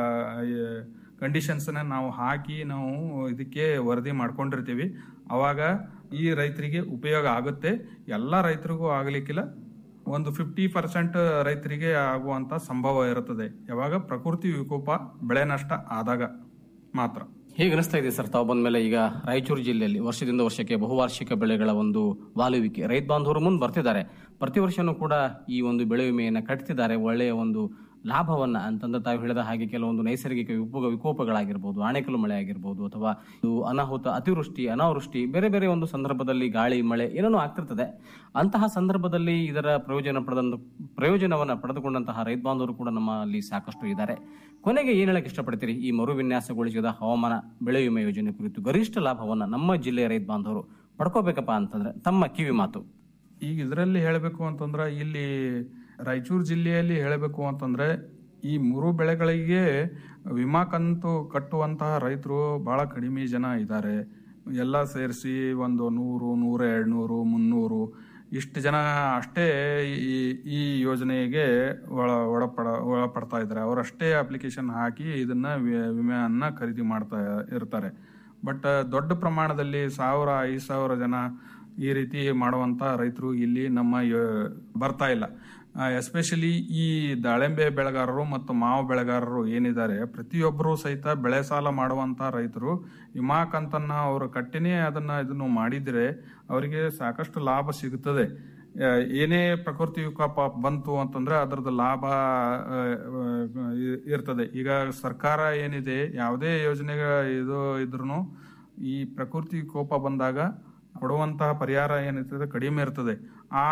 ಕಂಡೀಷನ್ಸ್ ನಾವು ಹಾಕಿ ನಾವು ಇದಕ್ಕೆ ವರದಿ ಮಾಡ್ಕೊಂಡಿರ್ತೀವಿ ಅವಾಗ ಈ ರೈತರಿಗೆ ಉಪಯೋಗ ಆಗುತ್ತೆ ಎಲ್ಲ ರೈತರಿಗೂ ಆಗಲಿಕ್ಕಿಲ್ಲ ಒಂದು ಫಿಫ್ಟಿ ಪರ್ಸೆಂಟ್ ರೈತರಿಗೆ ಆಗುವಂತ ಸಂಭವ ಇರುತ್ತದೆ ಯಾವಾಗ ಪ್ರಕೃತಿ ವಿಕೋಪ ಬೆಳೆ ನಷ್ಟ ಆದಾಗ ಮಾತ್ರ
ಹೇಗೆ ಅನಿಸ್ತಾ ಇದೆ ಸರ್ ತಾವು ಬಂದ್ಮೇಲೆ ಈಗ ರಾಯಚೂರು ಜಿಲ್ಲೆಯಲ್ಲಿ ವರ್ಷದಿಂದ ವರ್ಷಕ್ಕೆ ಬಹುವಾರ್ಷಿಕ ಬೆಳೆಗಳ ಒಂದು ವಾಲುವಿಕೆ ರೈತ ಬಾಂಧವರು ಮುಂದೆ ಬರ್ತಿದ್ದಾರೆ ಪ್ರತಿ ವರ್ಷನೂ ಕೂಡ ಈ ಒಂದು ಬೆಳೆ ವಿಮೆಯನ್ನು ಕಟ್ತಿದ್ದಾರೆ ಒಳ್ಳೆಯ ಒಂದು ಲಾಭವನ್ನ ಅಂತಂದ್ರೆ ತಾವು ಹೇಳಿದ ಹಾಗೆ ಕೆಲವೊಂದು ನೈಸರ್ಗಿಕ ವಿಪ ವಿಕೋಪಗಳಾಗಿರ್ಬೋದು ಆಣೆಕಲ್ಲು ಮಳೆ ಆಗಿರ್ಬೋದು ಅಥವಾ ಇದು ಅನಾಹುತ ಅತಿವೃಷ್ಟಿ ಅನಾವೃಷ್ಟಿ ಬೇರೆ ಬೇರೆ ಒಂದು ಸಂದರ್ಭದಲ್ಲಿ ಗಾಳಿ ಮಳೆ ಏನೇನೋ ಆಗ್ತಿರ್ತದೆ ಅಂತಹ ಸಂದರ್ಭದಲ್ಲಿ ಇದರ ಪ್ರಯೋಜನ ಪಡೆದ ಪ್ರಯೋಜನವನ್ನ ಪಡೆದುಕೊಂಡಂತಹ ರೈತ ಬಾಂಧವರು ಕೂಡ ನಮ್ಮಲ್ಲಿ ಸಾಕಷ್ಟು ಇದ್ದಾರೆ ಕೊನೆಗೆ ಏನ್ ಹೇಳಕ್ ಇಷ್ಟಪಡ್ತೀರಿ ಈ ಮರು ವಿನ್ಯಾಸಗೊಳಿಸಿದ ಹವಾಮಾನ ಬೆಳೆ ವಿಮೆ ಯೋಜನೆ ಕುರಿತು ಗರಿಷ್ಠ ಲಾಭವನ್ನ ನಮ್ಮ ಜಿಲ್ಲೆಯ ರೈತ ಬಾಂಧವರು ಪಡ್ಕೋಬೇಕಪ್ಪ ಅಂತಂದ್ರೆ ತಮ್ಮ ಕಿವಿ ಮಾತು
ಈಗ ಇದರಲ್ಲಿ ಹೇಳಬೇಕು ಅಂತಂದ್ರೆ ಇಲ್ಲಿ ರಾಯಚೂರು ಜಿಲ್ಲೆಯಲ್ಲಿ ಹೇಳಬೇಕು ಅಂತಂದ್ರೆ ಈ ಮೂರು ಬೆಳೆಗಳಿಗೆ ವಿಮಾ ಕಂತು ಕಟ್ಟುವಂತಹ ರೈತರು ಬಹಳ ಕಡಿಮೆ ಜನ ಇದ್ದಾರೆ ಎಲ್ಲ ಸೇರಿಸಿ ಒಂದು ನೂರು ನೂರ ಎರಡು ನೂರು ಮುನ್ನೂರು ಇಷ್ಟು ಜನ ಅಷ್ಟೇ ಈ ಈ ಯೋಜನೆಗೆ ಒಳ ಒಳಪಡ ಒಳಪಡ್ತಾ ಇದ್ದಾರೆ ಅವರಷ್ಟೇ ಅಪ್ಲಿಕೇಶನ್ ಹಾಕಿ ಇದನ್ನ ವಿ- ವಿಮೆಯನ್ನ ಖರೀದಿ ಮಾಡ್ತಾ ಇರ್ತಾರೆ ಬಟ್ ದೊಡ್ಡ ಪ್ರಮಾಣದಲ್ಲಿ ಸಾವಿರ ಐದು ಸಾವಿರ ಜನ ಈ ರೀತಿ ಮಾಡುವಂತ ರೈತರು ಇಲ್ಲಿ ನಮ್ಮ ಯೋ- ಬರ್ತಾ ಇಲ್ಲ ಎಸ್ಪೆಷಲಿ ಈ ದಾಳಿಂಬೆ ಬೆಳೆಗಾರರು ಮತ್ತು ಮಾವು ಬೆಳೆಗಾರರು ಏನಿದ್ದಾರೆ ಪ್ರತಿಯೊಬ್ಬರು ಸಹಿತ ಬೆಳೆ ಸಾಲ ಮಾಡುವಂತ ರೈತರು ವಿಮಾ ಕಂತನ್ನ ಅವರು ಕಟ್ಟಿನೇ ಅದನ್ನ ಇದನ್ನು ಮಾಡಿದ್ರೆ ಅವರಿಗೆ ಸಾಕಷ್ಟು ಲಾಭ ಸಿಗುತ್ತದೆ ಆ, ಏನೇ ಪ್ರಕೃತಿ ವಿಕೋಪ ಬಂತು ಅಂತಂದ್ರೆ ಅದರದ್ದು ಲಾಭ ಆ, ಆ, ಇ- ಇರ್ತದೆ ಈಗ ಸರ್ಕಾರ ಏನಿದೆ ಯಾವುದೇ ಯೋಜನೆ ಇದು ಇದ್ರೂ ಈ ಪ್ರಕೃತಿ ವಿಕೋಪ ಬಂದಾಗ ಕೊಡುವಂತಹ ಪರಿಹಾರ ಏನಿರ್ತದೆ ಕಡಿಮೆ ಇರ್ತದೆ ಆ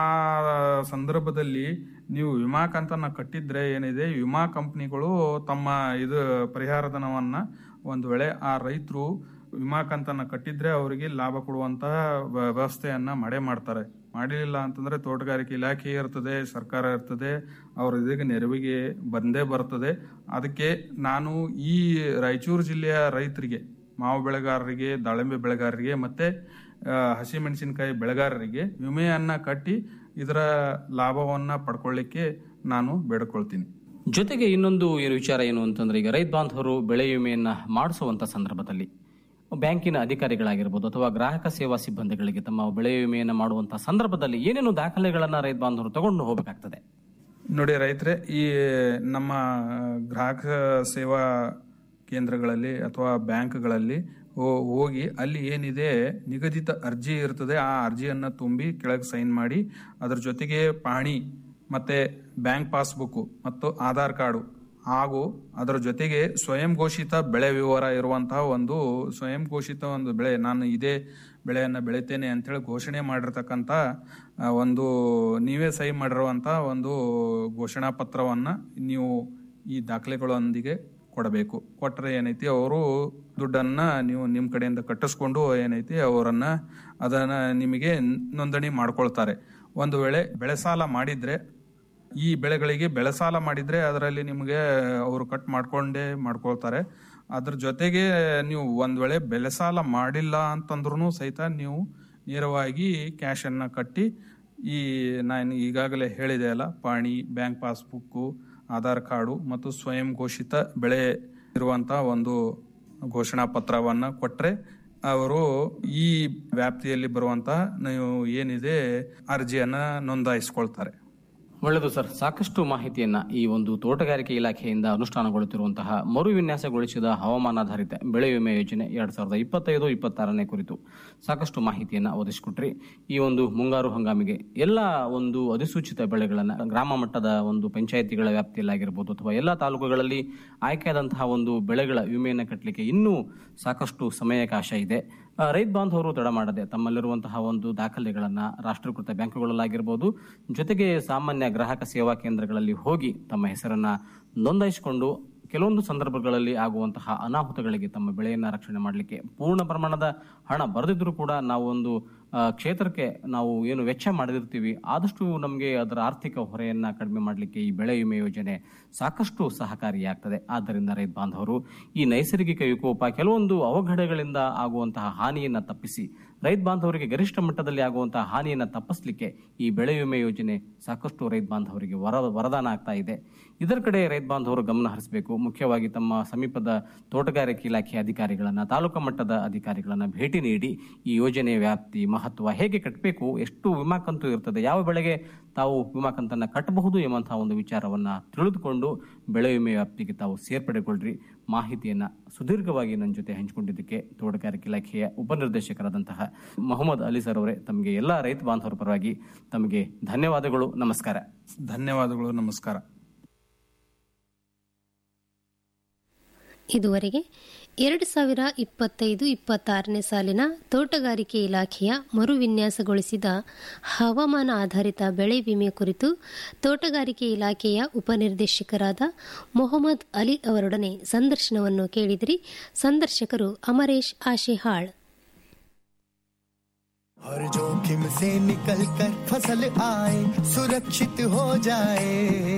ಸಂದರ್ಭದಲ್ಲಿ ನೀವು ವಿಮಾ ಕಂತನ್ನ ಕಟ್ಟಿದ್ರೆ ಏನಿದೆ ವಿಮಾ ಕಂಪನಿಗಳು ತಮ್ಮ ಇದು ಪರಿಹಾರ ಧನವನ್ನ ಒಂದು ವೇಳೆ ಆ ರೈತರು ವಿಮಾ ಕಂತನ್ನ ಕಟ್ಟಿದ್ರೆ ಅವರಿಗೆ ಲಾಭ ಕೊಡುವಂತಹ ವ್ಯ- ವ್ಯವಸ್ಥೆಯನ್ನ ಮಾಡೇ ಮಾಡ್ತಾರೆ ಮಾಡಲಿಲ್ಲ ಅಂತಂದ್ರೆ ತೋಟಗಾರಿಕೆ ಇಲಾಖೆ ಇರ್ತದೆ ಸರ್ಕಾರ ಇರ್ತದೆ ಅವ್ರ ಇದಕ್ಕೆ ನೆರವಿಗೆ ಬಂದೇ ಬರ್ತದೆ ಅದಕ್ಕೆ ನಾನು ಈ ರಾಯಚೂರು ಜಿಲ್ಲೆಯ ರೈತರಿಗೆ ಮಾವು ಬೆಳೆಗಾರರಿಗೆ ದಾಳಿಂಬೆ ಬೆಳೆಗಾರರಿಗೆ ಮತ್ತೆ ಆ, ಹಸಿಮೆಣಸಿನಕಾಯಿ ಬೆಳೆಗಾರರಿಗೆ ವಿಮೆಯನ್ನ ಕಟ್ಟಿ ಇದರ ಲಾಭವನ್ನ ಪಡ್ಕೊಳ್ಳಿಕ್ಕೆ ನಾನು ಬೇಡಿಕೊಳ್ತೀನಿ
ಜೊತೆಗೆ ಇನ್ನೊಂದು ಏನು ವಿಚಾರ ಏನು ಅಂತಂದ್ರೆ ಈಗ ರೈತ ಬಾಂಧವರು ಬೆಳೆ ವಿಮೆಯನ್ನ ಮಾಡಿಸುವಂತ ಸಂದರ್ಭದಲ್ಲಿ ಬ್ಯಾಂಕಿನ ಅಧಿಕಾರಿಗಳಾಗಿರ್ಬೋದು ಅಥವಾ ಗ್ರಾಹಕ ಸೇವಾ ಸಿಬ್ಬಂದಿಗಳಿಗೆ ತಮ್ಮ ಬೆಳೆ ವಿಮೆಯನ್ನ ಮಾಡುವಂತಹ ಸಂದರ್ಭದಲ್ಲಿ ಏನೇನು ದಾಖಲೆಗಳನ್ನ ರೈತ ಬಾಂಧವರು ತಗೊಂಡು ಹೋಗಬೇಕಾಗ್ತದೆ
ನೋಡಿ ರೈತರೇ ಈ ನಮ್ಮ ಗ್ರಾಹಕ ಸೇವಾ ಕೇಂದ್ರಗಳಲ್ಲಿ ಅಥವಾ ಬ್ಯಾಂಕ್ಗಳಲ್ಲಿ ಹೋ- ಹೋಗಿ ಅಲ್ಲಿ ಏನಿದೆ ನಿಗದಿತ ಅರ್ಜಿ ಇರ್ತದೆ ಆ ಅರ್ಜಿಯನ್ನ ತುಂಬಿ ಕೆಳಗೆ ಸೈನ್ ಮಾಡಿ ಅದ್ರ ಜೊತೆಗೆ ಪಹಣಿ ಮತ್ತೆ ಬ್ಯಾಂಕ್ ಪಾಸ್ಬುಕ್ ಮತ್ತು ಆಧಾರ್ ಕಾರ್ಡು ಹಾಗೂ ಅದರ ಜೊತೆಗೆ ಸ್ವಯಂ ಘೋಷಿತ ಬೆಳೆ ವಿವರ ಇರುವಂತಹ ಒಂದು ಸ್ವಯಂ ಘೋಷಿತ ಒಂದು ಬೆಳೆ ನಾನು ಇದೇ ಬೆಳೆಯನ್ನು ಬೆಳಿತೇನೆ ಅಂತೇಳಿ ಘೋಷಣೆ ಮಾಡಿರ್ತಕ್ಕಂಥ ಆ, ಒಂದು ನೀವೇ ಸಹಿ ಮಾಡಿರುವಂಥ ಒಂದು ಘೋಷಣಾ ಪತ್ರವನ್ನು ನೀವು ಈ ದಾಖಲೆಗಳೊಂದಿಗೆ ಕೊಡಬೇಕು ಕೊಟ್ಟರೆ ಏನೈತಿ ಅವರು ದುಡ್ಡನ್ನ ನೀವು ನಿಮ್ಮ ಕಡೆಯಿಂದ ಕಟ್ಟಿಸ್ಕೊಂಡು ಏನೈತಿ ಅವರನ್ನ ಅದನ್ನ ನಿಮಗೆ ನೋಂದಣಿ ಮಾಡ್ಕೊಳ್ತಾರೆ ಒಂದು ವೇಳೆ ಬೆಳೆ ಸಾಲ ಮಾಡಿದ್ರೆ ಈ ಬೆಳೆಗಳಿಗೆ ಬೆಳೆ ಸಾಲ ಮಾಡಿದ್ರೆ ಅದರಲ್ಲಿ ನಿಮಗೆ ಅವರು ಕಟ್ ಮಾಡ್ಕೊಂಡೇ ಮಾಡ್ಕೊಳ್ತಾರೆ ಅದ್ರ ಜೊತೆಗೆ ನೀವು ಒಂದ್ ವೇಳೆ ಬೆಳೆ ಸಾಲ ಮಾಡಿಲ್ಲ ಅಂತಂದ್ರೂ ಸಹಿತ ನೀವು ನೇರವಾಗಿ ಕ್ಯಾಶ್ ಅನ್ನ ಕಟ್ಟಿ ಈ ನಾನು ಈಗಾಗಲೇ ಹೇಳಿದೆ ಅಲ್ಲ ಪಾಣಿ ಬ್ಯಾಂಕ್ ಪಾಸ್ಬುಕ್ಕು ಆಧಾರ್ ಕಾರ್ಡು ಮತ್ತು ಸ್ವಯಂ ಘೋಷಿತ ಬೆಳೆ ಇರುವಂತ ಒಂದು ಘೋಷಣಾ ಪತ್ರವನ್ನ ಕೊಟ್ರೆ ಅವರು ಈ ವ್ಯಾಪ್ತಿಯಲ್ಲಿ ಬರುವಂತ ನೀವು ಏನಿದೆ ಅರ್ಜಿಯನ್ನ ನೋಂದಾಯಿಸ್ಕೊಳ್ತಾರೆ
ಒಳ್ಳೆಯದು ಸರ್ ಸಾಕಷ್ಟು ಮಾಹಿತಿಯನ್ನ ಈ ಒಂದು ತೋಟಗಾರಿಕೆ ಇಲಾಖೆಯಿಂದ ಅನುಷ್ಠಾನಗೊಳ್ಳುತ್ತಿರುವಂತಹ ಮರು ವಿನ್ಯಾಸಗೊಳಿಸಿದ ಹವಾಮಾನಾಧಾರಿತ ಬೆಳೆ ವಿಮೆ ಯೋಜನೆ ಎರಡ್ ಸಾವಿರದ ಇಪ್ಪತ್ತೈದು ಇಪ್ಪತ್ತಾರನೇ ಕುರಿತು ಸಾಕಷ್ಟು ಮಾಹಿತಿಯನ್ನ ಒದಗಿಸಿಕೊಟ್ರಿ ಈ ಒಂದು ಮುಂಗಾರು ಹಂಗಾಮಿಗೆ ಎಲ್ಲ ಒಂದು ಅಧಿಸೂಚಿತ ಬೆಳೆಗಳನ್ನ ಗ್ರಾಮ ಮಟ್ಟದ ಒಂದು ಪಂಚಾಯಿತಿಗಳ ವ್ಯಾಪ್ತಿಯಲ್ಲಾಗಿರ್ಬೋದು ಅಥವಾ ಎಲ್ಲ ತಾಲೂಕುಗಳಲ್ಲಿ ಆಯ್ಕೆಯಾದಂತಹ ಒಂದು ಬೆಳೆಗಳ ವಿಮೆಯನ್ನು ಕಟ್ಟಲಿಕ್ಕೆ ಇನ್ನೂ ಸಾಕಷ್ಟು ಸಮಯಾವಕಾಶ ಇದೆ ಆ, ರೈತ ಬಾಂಧವರು ತಡ ಮಾಡದೆ ತಮ್ಮಲ್ಲಿರುವಂತಹ ಒಂದು ದಾಖಲೆಗಳನ್ನ ರಾಷ್ಟ್ರೀಕೃತ ಬ್ಯಾಂಕುಗಳಲ್ಲಾಗಿರ್ಬೋದು ಜೊತೆಗೆ ಸಾಮಾನ್ಯ ಗ್ರಾಹಕ ಸೇವಾ ಕೇಂದ್ರಗಳಲ್ಲಿ ಹೋಗಿ ತಮ್ಮ ಹೆಸರನ್ನ ನೋಂದಾಯಿಸಿಕೊಂಡು ಕೆಲವೊಂದು ಸಂದರ್ಭಗಳಲ್ಲಿ ಆಗುವಂತಹ ಅನಾಹುತಗಳಿಗೆ ತಮ್ಮ ಬೆಳೆಯನ್ನ ರಕ್ಷಣೆ ಮಾಡಲಿಕ್ಕೆ ಪೂರ್ಣ ಪ್ರಮಾಣದ ಹಣ ಬರೆದಿದ್ರು ಕೂಡ ನಾವು ಒಂದು ಆ, ಕ್ಷೇತ್ರಕ್ಕೆ ನಾವು ಏನು ವೆಚ್ಚ ಮಾಡಿರ್ತೀವಿ ಆದಷ್ಟು ನಮಗೆ ಅದರ ಆರ್ಥಿಕ ಹೊರೆಯನ್ನ ಕಡಿಮೆ ಮಾಡಲಿಕ್ಕೆ ಈ ಬೆಳೆ ವಿಮೆ ಯೋಜನೆ ಸಾಕಷ್ಟು ಸಹಕಾರಿಯಾಗ್ತದೆ ಆದ್ದರಿಂದ ರೈತ ಬಾಂಧವರು ಈ ನೈಸರ್ಗಿಕ ವಿಕೋಪ ಕೆಲವೊಂದು ಅವಘಡಗಳಿಂದ ಆಗುವಂತಹ ಹಾನಿಯನ್ನ ತಪ್ಪಿಸಿ ರೈತ ಬಾಂಧವರಿಗೆ ಗರಿಷ್ಠ ಮಟ್ಟದಲ್ಲಿ ಆಗುವಂತಹ ಹಾನಿಯನ್ನ ತಪ್ಪಿಸಲಿಕ್ಕೆ ಈ ಬೆಳೆ ವಿಮೆ ಯೋಜನೆ ಸಾಕಷ್ಟು ರೈತ ಬಾಂಧವರಿಗೆ ವರ ವರದಾನ ಆಗ್ತಾ ಇದೆ ಇದರ ಕಡೆ ರೈತ ಬಾಂಧವರು ಗಮನ ಹರಿಸಬೇಕು ಮುಖ್ಯವಾಗಿ ತಮ್ಮ ಸಮೀಪದ ತೋಟಗಾರಿಕೆ ಇಲಾಖೆ ಅಧಿಕಾರಿಗಳನ್ನ ತಾಲೂಕು ಮಟ್ಟದ ಅಧಿಕಾರಿಗಳನ್ನ ಭೇಟಿ ನೀಡಿ ಈ ಯೋಜನೆಯ ವ್ಯಾಪ್ತಿ ಮಹತ್ವ ಹೇಗೆ ಕಟ್ಟಬೇಕು ಎಷ್ಟು ವಿಮಾ ಕಂತು ಇರ್ತದೆ ಯಾವ ಬೆಳೆಗೆ ತಾವು ವಿಮಾ ಕಂತನ್ನ ಕಟ್ಟಬಹುದು ಎಂಬಂತಹ ಒಂದು ವಿಚಾರವನ್ನ ತಿಳಿದುಕೊಂಡು ಬೆಳೆ ವಿಮೆ ವ್ಯಾಪ್ತಿಗೆ ತಾವು ಸೇರ್ಪಡೆಗೊಳ್ರಿ ಮಾಹಿತಿಯನ್ನ ಸುದೀರ್ಘವಾಗಿ ನನ್ನ ಜೊತೆ ಹಂಚಿಕೊಂಡಿದ್ದಕ್ಕೆ ತೋಟಗಾರಿಕೆ ಇಲಾಖೆಯ ಉಪನಿರ್ದೇಶಕರಾದಂತಹ ಮೊಹಮ್ಮದ್ ಅಲಿ ಸರ್ ಅವರೇ ತಮಗೆ ಎಲ್ಲ ರೈತ ಬಾಂಧವರ ಪರವಾಗಿ ತಮಗೆ ಧನ್ಯವಾದಗಳು ನಮಸ್ಕಾರ
ಧನ್ಯವಾದಗಳು ನಮಸ್ಕಾರ
ಇದುವರೆಗೆ ಎರಡು ಸಾವಿರ ಇಪ್ಪತ್ತೈದು ಇಪ್ಪತ್ತಾರನೇ ಸಾಲಿನ ತೋಟಗಾರಿಕೆ ಇಲಾಖೆಯ ಮರುವಿನ್ಯಾಸಗೊಳಿಸಿದ ಹವಾಮಾನ ಆಧಾರಿತ ಬೆಳೆ ವಿಮೆ ಕುರಿತು ತೋಟಗಾರಿಕೆ ಇಲಾಖೆಯ ಉಪನಿರ್ದೇಶಕರಾದ ಮೊಹಮ್ಮದ್ ಅಲಿ ಅವರೊಡನೆ ಸಂದರ್ಶನವನ್ನು ಕೇಳಿದಿರಿ ಸಂದರ್ಶಕರು ಅಮರೇಶ್ ಆಶಿಹಾಳ್
हर जोखिम से निकल कर फसल आए सुरक्षित हो जाए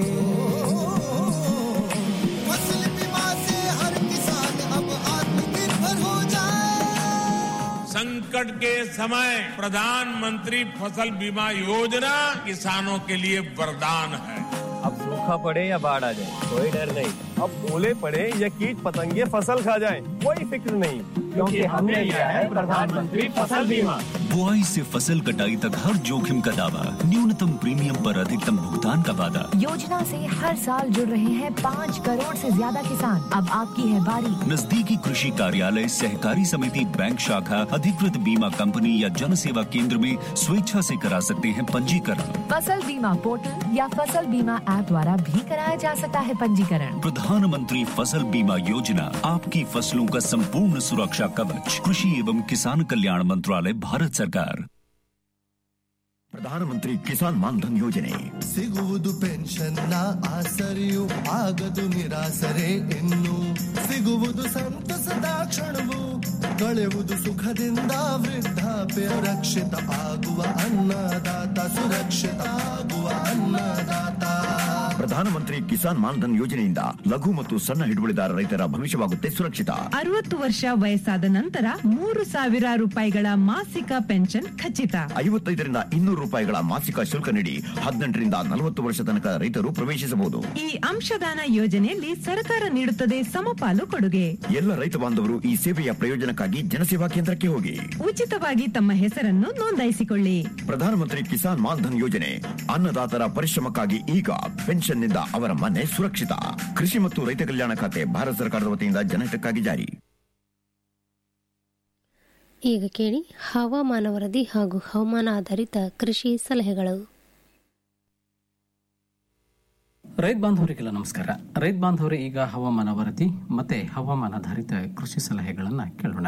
फसल बीमा से हर किसान अब आत्मनिर्भर हो जाए
संकट के समय प्रधानमंत्री फसल बीमा योजना किसानों के लिए वरदान है
अब सूखा पड़े या बाढ़ आ जाए कोई डर नहीं अब ओले पड़े या कीट पतंगे फसल खा जाए कोई फिक्र नहीं क्योंकि हमने लिया है प्रधानमंत्री फसल बीमा
बुआई से फसल कटाई तक हर जोखिम का दावा न्यूनतम प्रीमियम पर अधिकतम भुगतान का वादा
योजना से हर साल जुड़ रहे हैं पाँच करोड़ से ज्यादा किसान अब आपकी है बारी
नजदीकी कृषि कार्यालय सहकारी समिति बैंक शाखा अधिकृत बीमा कंपनी या जन सेवा केंद्र में स्वेच्छा से करा सकते हैं पंजीकरण
फसल बीमा पोर्टल या फसल बीमा ऐप द्वारा भी कराया जा सकता है पंजीकरण
प्रधानमंत्री फसल बीमा योजना आपकी फसलों का संपूर्ण सुरक्षा कवच कृषि एवं किसान कल्याण मंत्रालय भारत सरकार
ಪ್ರಧಾನಮಂತ್ರಿ ಕಿಸಾನ್ ಮಾನ್ಧನ್ ಯೋಜನೆ
ಸಿಗುವುದು ಪೆನ್ಷನ್ನ ಆಸರೆಯು ಆಗದು ನಿರಾಸರೆ ಇನ್ನು ಸಿಗುವುದು ಸಂತಸದ ಕ್ಷಣವು ಕಳೆಯುವುದು ಸುಖದಿಂದ ವೃದ್ಧಾಪ್ಯ ರಕ್ಷಿತ ಆಗುವ ಅನ್ನದಾತ ಸುರಕ್ಷಿತ ಆಗುವ ಅನ್ನದಾತ
ಪ್ರಧಾನಮಂತ್ರಿ ಕಿಸಾನ್ ಮಾನ್ಧನ್ ಯೋಜನೆಯಿಂದ ಲಘು ಮತ್ತು ಸಣ್ಣ ಹಿಡುವಳಿದಾರ ರೈತರ ಭವಿಷ್ಯವಾಗುತ್ತೆ ಸುರಕ್ಷಿತ
ಅರವತ್ತು ವರ್ಷ ವಯಸ್ಸಾದ ನಂತರ ಮೂರು ಸಾವಿರ ರೂಪಾಯಿಗಳ ಮಾಸಿಕ ಪೆನ್ಷನ್ ಖಚಿತ
ಐವತ್ತೈದರಿಂದ ಇನ್ನೂರು ರೂಪಾಯಿಗಳ ಮಾಸಿಕ ಶುಲ್ಕ ನೀಡಿ ಹದಿನೆಂಟರಿಂದ ನಲವತ್ತು ವರ್ಷ ತನಕ ರೈತರು ಪ್ರವೇಶಿಸಬಹುದು
ಈ ಅಂಶದಾನ ಯೋಜನೆಯಲ್ಲಿ ಸರ್ಕಾರ ನೀಡುತ್ತದೆ ಸಮಪಾಲು ಕೊಡುಗೆ
ಎಲ್ಲ ರೈತ ಬಾಂಧವರು ಈ ಸೇವೆಯ ಪ್ರಯೋಜನಕ್ಕಾಗಿ ಜನಸೇವಾ ಕೇಂದ್ರಕ್ಕೆ ಹೋಗಿ
ಉಚಿತವಾಗಿ ತಮ್ಮ ಹೆಸರನ್ನು ನೋಂದಾಯಿಸಿಕೊಳ್ಳಿ
ಪ್ರಧಾನಮಂತ್ರಿ ಕಿಸಾನ್ ಮಾನ್ಧನ್ ಯೋಜನೆ ಅನ್ನದಾತರ ಪರಿಶ್ರಮಕ್ಕಾಗಿ ಈಗ ಪೆನ್ಷನ್ನಿಂದ ಅವರ ಮನೆ ಸುರಕ್ಷಿತ ಕೃಷಿ ಮತ್ತು ರೈತ ಕಲ್ಯಾಣ ಖಾತೆ ಭಾರತ ಸರ್ಕಾರದ ವತಿಯಿಂದ ಜನಹಿತಕ್ಕಾಗಿ ಜಾರಿ
ಈಗ ಕೇಳಿ ಹವಾಮಾನ ವರದಿ ಹಾಗೂ ಹವಾಮಾನ ಆಧಾರಿತ ಕೃಷಿ ಸಲಹೆಗಳು
ರೈತ ಬಾಂಧವರಿಗೆಲ್ಲ ನಮಸ್ಕಾರ ರೈತ ಬಾಂಧವರೇ ಈಗ ಹವಾಮಾನ ವರದಿ ಮತ್ತೆ ಹವಾಮಾನಾಧಾರಿತ ಕೃಷಿ ಸಲಹೆಗಳನ್ನು ಕೇಳೋಣ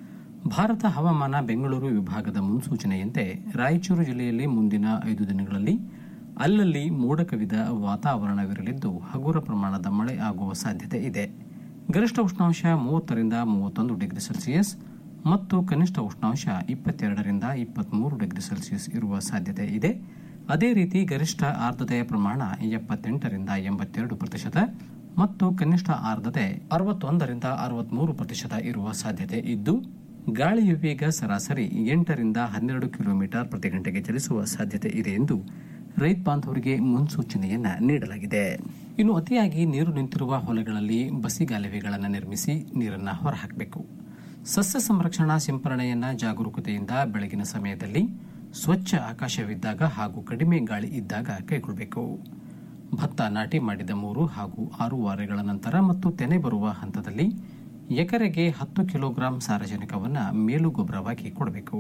ಭಾರತ ಹವಾಮಾನ ಬೆಂಗಳೂರು ವಿಭಾಗದ ಮುನ್ಸೂಚನೆಯಂತೆ ರಾಯಚೂರು ಜಿಲ್ಲೆಯಲ್ಲಿ ಮುಂದಿನ ಐದು ದಿನಗಳಲ್ಲಿ ಅಲ್ಲಲ್ಲಿ ಮೋಡ ಕವಿದ ವಾತಾವರಣವಿರಲಿದ್ದು ಹಗುರ ಪ್ರಮಾಣದ ಮಳೆ ಆಗುವ ಸಾಧ್ಯತೆ ಇದೆ ಗರಿಷ್ಠ ಉಷ್ಣಾಂಶ ಮೂವತ್ತರಿಂದ ಮೂವತ್ತೊಂದು ಡಿಗ್ರಿ ಸೆಲ್ಸಿಯಸ್ ಮತ್ತು ಕನಿಷ್ಠ ಉಷ್ಣಾಂಶ ಇಪ್ಪತ್ತೆರಡರಿಂದ ಇಪ್ಪತ್ಮೂರು ಡಿಗ್ರಿ ಸೆಲ್ಸಿಯಸ್ ಇರುವ ಸಾಧ್ಯತೆ ಇದೆ ಅದೇ ರೀತಿ ಗರಿಷ್ಠ ಆರ್ದ್ರತೆಯ ಪ್ರಮಾಣ ಎಪ್ಪತ್ತೆಂಟರಿಂದ ಎಂಬತ್ತೆರಡು ಪ್ರತಿಶತ ಮತ್ತು ಕನಿಷ್ಠ ಆರ್ದ್ರತೆ ಅರವತ್ತೊಂದರಿಂದ ಅರವತ್ಮೂರು ಪ್ರತಿಶತ ಇರುವ ಸಾಧ್ಯತೆ ಇದ್ದು ಗಾಳಿಯ ವೇಗ ಸರಾಸರಿ ಎಂಟರಿಂದ ಹನ್ನೆರಡು ಕಿಲೋಮೀಟರ್ ಪ್ರತಿ ಗಂಟೆಗೆ ಚಲಿಸುವ ಸಾಧ್ಯತೆ ಇದೆ ಎಂದು ರೈತ ಬಾಂಧವರಿಗೆ ಮುನ್ಸೂಚನೆಯನ್ನ ನೀಡಲಾಗಿದೆ ಇನ್ನು ಅತಿಯಾಗಿ ನೀರು ನಿಂತಿರುವ ಹೊಲಗಳಲ್ಲಿ ಬಸಿಗಾಲುವೆಗಳನ್ನು ನಿರ್ಮಿಸಿ ನೀರನ್ನು ಹೊರಹಾಕಬೇಕು ಸಸ್ಯ ಸಂರಕ್ಷಣಾ ಸಿಂಪರಣೆಯನ್ನ ಜಾಗರೂಕತೆಯಿಂದ ಬೆಳಗಿನ ಸಮಯದಲ್ಲಿ ಸ್ವಚ್ಛ ಆಕಾಶವಿದ್ದಾಗ ಹಾಗೂ ಕಡಿಮೆ ಗಾಳಿ ಇದ್ದಾಗ ಕೈಗೊಳ್ಳಬೇಕು ಭತ್ತ ನಾಟಿ ಮಾಡಿದ ಮೂರು ಹಾಗೂ ಆರು ವಾರಗಳ ನಂತರ ಮತ್ತು ತೆನೆ ಬರುವ ಹಂತದಲ್ಲಿ ಎಕರೆಗೆ ಹತ್ತು ಕಿಲೋಗ್ರಾಂ ಸಾರಜನಕವನ್ನು ಮೇಲು ಗೊಬ್ಬರವಾಗಿ ಕೊಡಬೇಕು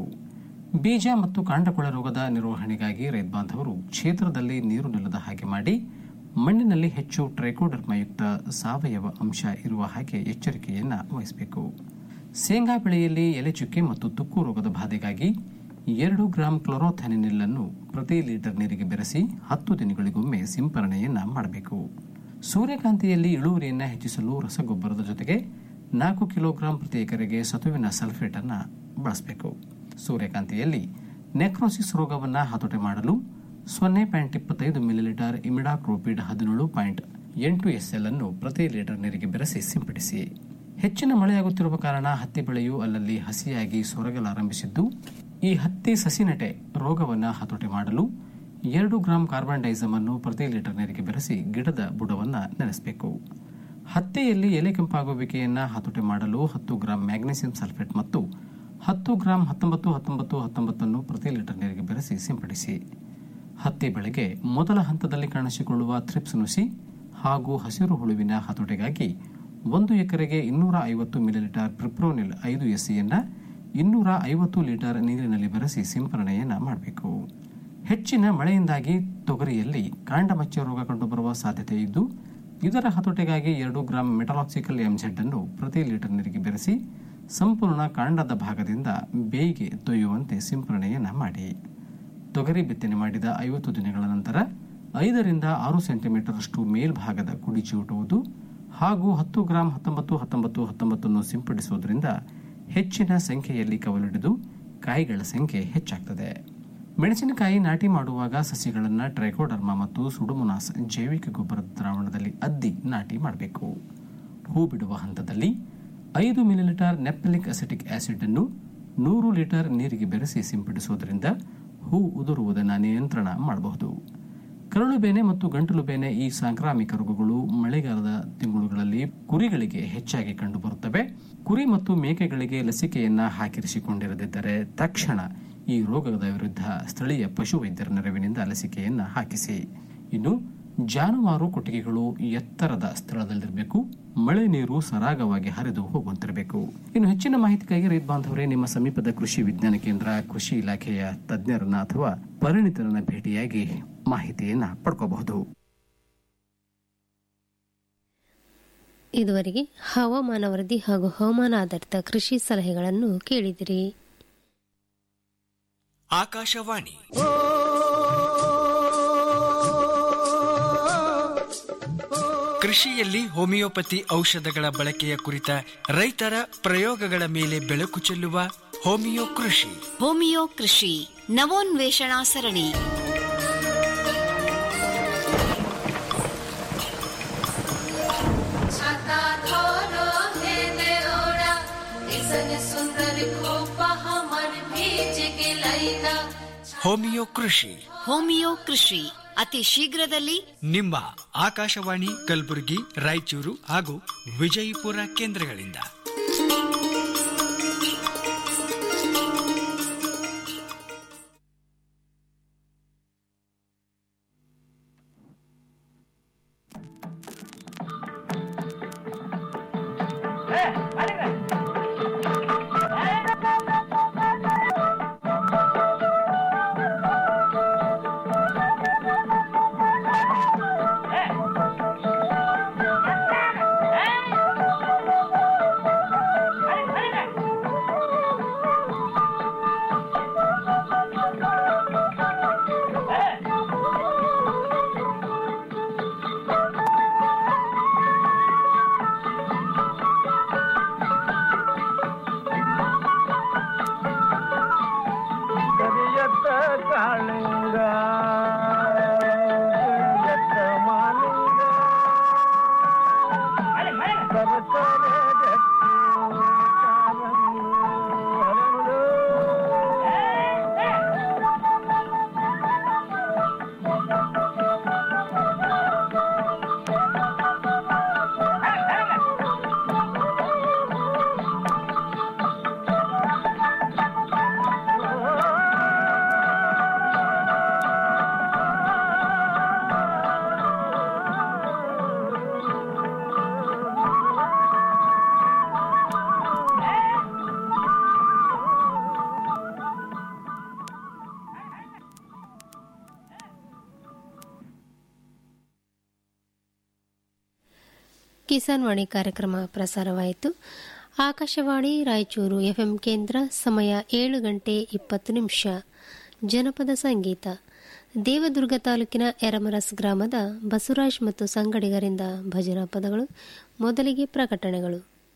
ಬೀಜ ಮತ್ತು ಕಾಂಡಕೊಳ ರೋಗದ ನಿರ್ವಹಣೆಗಾಗಿ ರೈತ ಬಾಂಧವರು ಕ್ಷೇತ್ರದಲ್ಲಿ ನೀರು ನಿಲ್ಲದ ಹಾಗೆ ಮಾಡಿ ಮಣ್ಣಿನಲ್ಲಿ ಹೆಚ್ಚು ಟ್ರೈಕೋಡರ್ಮಯುಕ್ತ ಸಾವಯವ ಅಂಶ ಇರುವ ಹಾಗೆ ಎಚ್ಚರಿಕೆಯನ್ನು ವಹಿಸಬೇಕು ಶೇಂಗಾ ಬೆಳೆಯಲ್ಲಿ ಎಲೆ ಚುಕ್ಕೆ ಮತ್ತು ತುಕ್ಕು ರೋಗದ ಬಾಧೆಗಾಗಿ ಎರಡು ಗ್ರಾಂ ಕ್ಲೋರೋಥ್ಯಾನಿನಿಲ್ ಅನ್ನು ಪ್ರತಿ ಲೀಟರ್ ನೀರಿಗೆ ಬೆರೆಸಿ ಹತ್ತು ದಿನಗಳಿಗೊಮ್ಮೆ ಸಿಂಪರಣೆಯನ್ನ ಮಾಡಬೇಕು ಸೂರ್ಯಕಾಂತಿಯಲ್ಲಿ ಇಳುವರಿಯನ್ನು ಹೆಚ್ಚಿಸಲು ರಸಗೊಬ್ಬರದ ಜೊತೆಗೆ ನಾಲ್ಕು ಕಿಲೋಗ್ರಾಂ ಪ್ರತಿ ಎಕರೆಗೆ ಸತುವಿನ ಸಲ್ಫೇಟ್ ಅನ್ನು ಬಳಸಬೇಕು ಸೂರ್ಯಕಾಂತಿಯಲ್ಲಿ ನೆಕ್ರೋಸಿಸ್ ರೋಗವನ್ನು ಹತೋಟಿ ಮಾಡಲು ಸೊನ್ನೆ ಪಾಯಿಂಟ್ ಇಪ್ಪತ್ತೈದು ಮಿಲಿಲೀಟರ್ ಇಮಿಡಾಕ್ರೋಪಿಡ್ ಹದಿನೇಳು ಪಾಯಿಂಟ್ ಎಂಟು ಎಸ್ಎಲ್ ಅನ್ನು ಪ್ರತಿ ಲೀಟರ್ ನೀರಿಗೆ ಬೆರೆಸಿ ಸಿಂಪಡಿಸಿ ಹೆಚ್ಚಿನ ಮಳೆಯಾಗುತ್ತಿರುವ ಕಾರಣ ಹತ್ತಿ ಬೆಳೆಯು ಅಲ್ಲಲ್ಲಿ ಹಸಿಯಾಗಿ ಸೊರಗಲಾರಂಭಿಸಿದ್ದು ಈ ಹತ್ತಿ ಸಸಿನಟೆ ರೋಗವನ್ನು ಹತೋಟಿ ಮಾಡಲು ಎರಡು ಗ್ರಾಂ ಕಾರ್ಬನ್ ಡೈಸಮ್ ಅನ್ನು ಪ್ರತಿ ಲೀಟರ್ ನೀರಿಗೆ ಬೆರೆಸಿ ಗಿಡದ ಬುಡವನ್ನು ನೆನೆಸಬೇಕು ಹತ್ತಿಯಲ್ಲಿ ಎಲೆ ಕೆಂಪಾಗುವಿಕೆಯನ್ನು ಹತೋಟಿ ಮಾಡಲು ಹತ್ತು ಗ್ರಾಂ ಮ್ಯಾಗ್ನೀಸಿಯಂ ಸಲ್ಫೇಟ್ ಮತ್ತು ಹತ್ತು ಗ್ರಾಂ ಹತ್ತೊಂಬತ್ತು ಹತ್ತೊಂಬತ್ತು ಹತ್ತೊಂಬತ್ತನ್ನು ಪ್ರತಿ ಲೀಟರ್ ನೀರಿಗೆ ಬೆರೆಸಿ ಸಿಂಪಡಿಸಿ ಹತ್ತಿ ಬೆಳೆಗೆ ಮೊದಲ ಹಂತದಲ್ಲಿ ಕಾಣಿಸಿಕೊಳ್ಳುವ ಥ್ರಿಪ್ಸ್ ನುಸಿ ಹಾಗೂ ಹಸಿರು ಹುಳುವಿನ ಹತೋಟಿಗಾಗಿ ಒಂದು ಎಕರೆಗೆ ಇನ್ನೂರ ಐವತ್ತು ಮಿಲಿಲೀಟರ್ ಪ್ರಿಪ್ರೋನಿಲ್ ಐದು ಎಸ್ಸಿಯನ್ನ ಇನ್ನೂರ ಐವತ್ತು ಲೀಟರ್ ನೀರಿನಲ್ಲಿ ಬೆರೆಸಿ ಸಿಂಪರಣೆಯನ್ನ ಮಾಡಬೇಕು ಹೆಚ್ಚಿನ ಮಳೆಯಿಂದಾಗಿ ತೊಗರಿಯಲ್ಲಿ ಕಾಂಡಮಚ್ಚ ರೋಗ ಕಂಡುಬರುವ ಸಾಧ್ಯತೆ ಇದ್ದು ಇದರ ಹತೋಟಿಗಾಗಿ ಎರಡು ಗ್ರಾಂ ಮೆಟಲಾಕ್ಸಿಕಲ್ ಎಂಜೆಡ್ ಅನ್ನು ಪ್ರತಿ ಲೀಟರ್ ನೀರಿಗೆ ಬೆರೆಸಿ ಸಂಪೂರ್ಣ ಕಾಂಡದ ಭಾಗದಿಂದ ಬೇಯಿಗೆ ತೊಯ್ಯುವಂತೆ ಸಿಂಪರಣೆಯನ್ನ ಮಾಡಿ ತೊಗರಿ ಬಿತ್ತನೆ ಮಾಡಿದ ಐವತ್ತು ದಿನಗಳ ನಂತರ ಐದರಿಂದ ಆರು ಸೆಂಟಿಮೀಟರ್ ಅಷ್ಟು ಮೇಲ್ಭಾಗದ ಕುಡಿ ಚಿವುಟುವುದು ಹಾಗೂ ಹತ್ತು ಗ್ರಾಂ ಹತ್ತೊಂಬತ್ತು ಹತ್ತೊಂಬತ್ತು ಹತ್ತೊಂಬತ್ತನ್ನು ಸಿಂಪಡಿಸುವುದರಿಂದ ಹೆಚ್ಚಿನ ಸಂಖ್ಯೆಯಲ್ಲಿ ಕವಲಿಡಿದು ಕಾಯಿಗಳ ಸಂಖ್ಯೆ ಹೆಚ್ಚಾಗ್ತದೆ ಮೆಣಸಿನಕಾಯಿ ನಾಟಿ ಮಾಡುವಾಗ ಸಸಿಗಳನ್ನು ಟ್ರೈಕೋಡರ್ಮಾ ಮತ್ತು ಸುಡುಮುನಾಸ್ ಜೈವಿಕ ಗೊಬ್ಬರದ ದ್ರಾವಣದಲ್ಲಿ ಅದ್ದಿ ನಾಟಿ ಮಾಡಬೇಕು ಹೂ ಬಿಡುವ ಹಂತದಲ್ಲಿ ಐದು ಮಿಲಿಲೀಟರ್ ನೆಪ್ತಲಿಕ್ ಅಸಿಟಿಕ್ ಆಸಿಡ್ ಅನ್ನು ನೂರು ಲೀಟರ್ ನೀರಿಗೆ ಬೆರೆಸಿ ಸಿಂಪಡಿಸುವುದರಿಂದ ಹೂ ಉದುರುವುದನ್ನು ನಿಯಂತ್ರಣ ಮಾಡಬಹುದು ಕರಳು ಬೇನೆ ಮತ್ತು ಗಂಟಲು ಬೇನೆ ಈ ಸಾಂಕ್ರಾಮಿಕ ರೋಗಗಳು ಮಳೆಗಾಲದ ತಿಂಗಳುಗಳಲ್ಲಿ ಕುರಿಗಳಿಗೆ ಹೆಚ್ಚಾಗಿ ಕಂಡುಬರುತ್ತವೆ ಕುರಿ ಮತ್ತು ಮೇಕೆಗಳಿಗೆ ಲಸಿಕೆಯನ್ನ ಹಾಕಿರಿಸಿಕೊಂಡಿರದಿದ್ದರೆ ತಕ್ಷಣ ಈ ರೋಗದ ವಿರುದ್ಧ ಸ್ಥಳೀಯ ಪಶುವೈದ್ಯರ ನೆರವಿನಿಂದ ಲಸಿಕೆಯನ್ನ ಹಾಕಿಸಿ ಇನ್ನು ಜಾನುವಾರು ಕೊಟ್ಟಿಗೆಗಳು ಎತ್ತರದ ಸ್ಥಳದಲ್ಲಿರಬೇಕು ಮಳೆ ನೀರು ಸರಾಗವಾಗಿ ಹರಿದು ಹೋಗುವಂತಿರಬೇಕು ಇನ್ನು ಹೆಚ್ಚಿನ ಮಾಹಿತಿಗಾಗಿ ರೈತ ಬಾಂಧವರೇ ನಿಮ್ಮ ಸಮೀಪದ ಕೃಷಿ ವಿಜ್ಞಾನ ಕೇಂದ್ರ ಕೃಷಿ ಇಲಾಖೆಯ ತಜ್ಞರನ್ನ ಅಥವಾ ಪರಿಣಿತರನ್ನ ಭೇಟಿಯಾಗಿ ಮಾಹಿತಿಯನ್ನ ಪಡ್ಕೋಬಹುದು
ಇದುವರೆಗೆ ಹವಾಮಾನ ವರದಿ ಹಾಗೂ ಹವಾಮಾನ ಆಧಾರಿತ ಕೃಷಿ ಸಲಹೆಗಳನ್ನು ಕೇಳಿದಿರಿ
ಆಕಾಶವಾಣಿ ಕೃಷಿಯಲ್ಲಿ ಹೋಮಿಯೋಪತಿ ಔಷಧಗಳ ಬಳಕೆಯ ಕುರಿತ ರೈತರ ಪ್ರಯೋಗಗಳ ಮೇಲೆ ಬೆಳಕು ಚೆಲ್ಲುವ ಹೋಮಿಯೋ ಕೃಷಿ
ಹೋಮಿಯೋ ಕೃಷಿ ನವೋನ್ವೇಷಣಾ ಸರಣಿ
ಹೋಮಿಯೋ ಕೃಷಿ
ಹೋಮಿಯೋ ಕೃಷಿ ಅತಿ ಶೀಘ್ರದಲ್ಲಿ
ನಿಮ್ಮ ಆಕಾಶವಾಣಿ ಕಲಬುರಗಿ ರಾಯಚೂರು ಹಾಗೂ ವಿಜಯಪುರ ಕೇಂದ್ರಗಳಿಂದ
ಕಿಸಾನ್ ವಾಣಿ ಕಾರ್ಯಕ್ರಮ ಪ್ರಸಾರವಾಯಿತು ಆಕಾಶವಾಣಿ ರಾಯಚೂರು ಎಫ್ಎಂ ಕೇಂದ್ರ ಸಮಯ ಏಳು ಗಂಟೆ ಇಪ್ಪತ್ತು ನಿಮಿಷ ಜನಪದ ಸಂಗೀತ ದೇವದುರ್ಗ ತಾಲೂಕಿನ ಎರಮರಸ್ ಗ್ರಾಮದ ಬಸವರಾಜ್ ಮತ್ತು ಸಂಗಡಿಗರಿಂದ ಭಜನಾ ಪದಗಳು ಮೊದಲಿಗೆ ಪ್ರಕಟಣೆಗಳು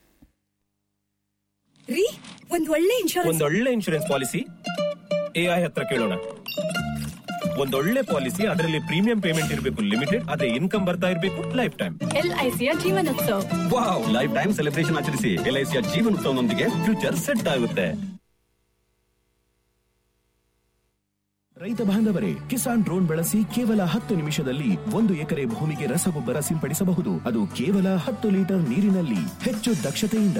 ರೀ ಒಂದ್ ಒಳ್ಳೆ ಇನ್ಶೂರೆನ್ಸ್
ಒಂದೊಳ್ಳೆ ಇನ್ಶೂರೆನ್ಸ್ ಪಾಲಿಸಿ ಎಐ ಹತ್ರ ಕೇಳೋಣ ಒಂದೊಳ್ಳೆ ಪಾಲಿಸಿ ಅದರಲ್ಲಿ ಪ್ರೀಮಿಯಂ ಪೇಮೆಂಟ್ ಇರಬೇಕು ಲಿಮಿಟೆಡ್ ಅದೇ ಇನ್ಕಮ್ ಬರ್ತಾ ಇರಬೇಕು ಲೈಫ್ ಟೈಮ್
ಎಲ್ಐಸಿಯ ಜೀವನೋತ್ಸವ
ವಾವ್ ಲೈಫ್ ಟೈಮ್ ಸೆಲೆಬ್ರೇಷನ್ ಆಚರಿಸಿ ಎಲ್ಐಸಿಯ ಜೀವನೋತ್ಸವನೊಂದಿಗೆ ಫ್ಯೂಚರ್ ಸೆಟ್ ಆಗುತ್ತೆ
ರೈತ ಬಾಂಧವರೇ ಕಿಸಾನ್ ಡ್ರೋನ್ ಬಳಸಿ ಕೇವಲ ಹತ್ತು ನಿಮಿಷದಲ್ಲಿ ಒಂದು ಎಕರೆ ಭೂಮಿಗೆ ರಸಗೊಬ್ಬರ ಸಿಂಪಡಿಸಬಹುದು ಅದು ಕೇವಲ ಹತ್ತು ಲೀಟರ್ ನೀರಿನಲ್ಲಿ ಹೆಚ್ಚು ದಕ್ಷತೆಯಿಂದ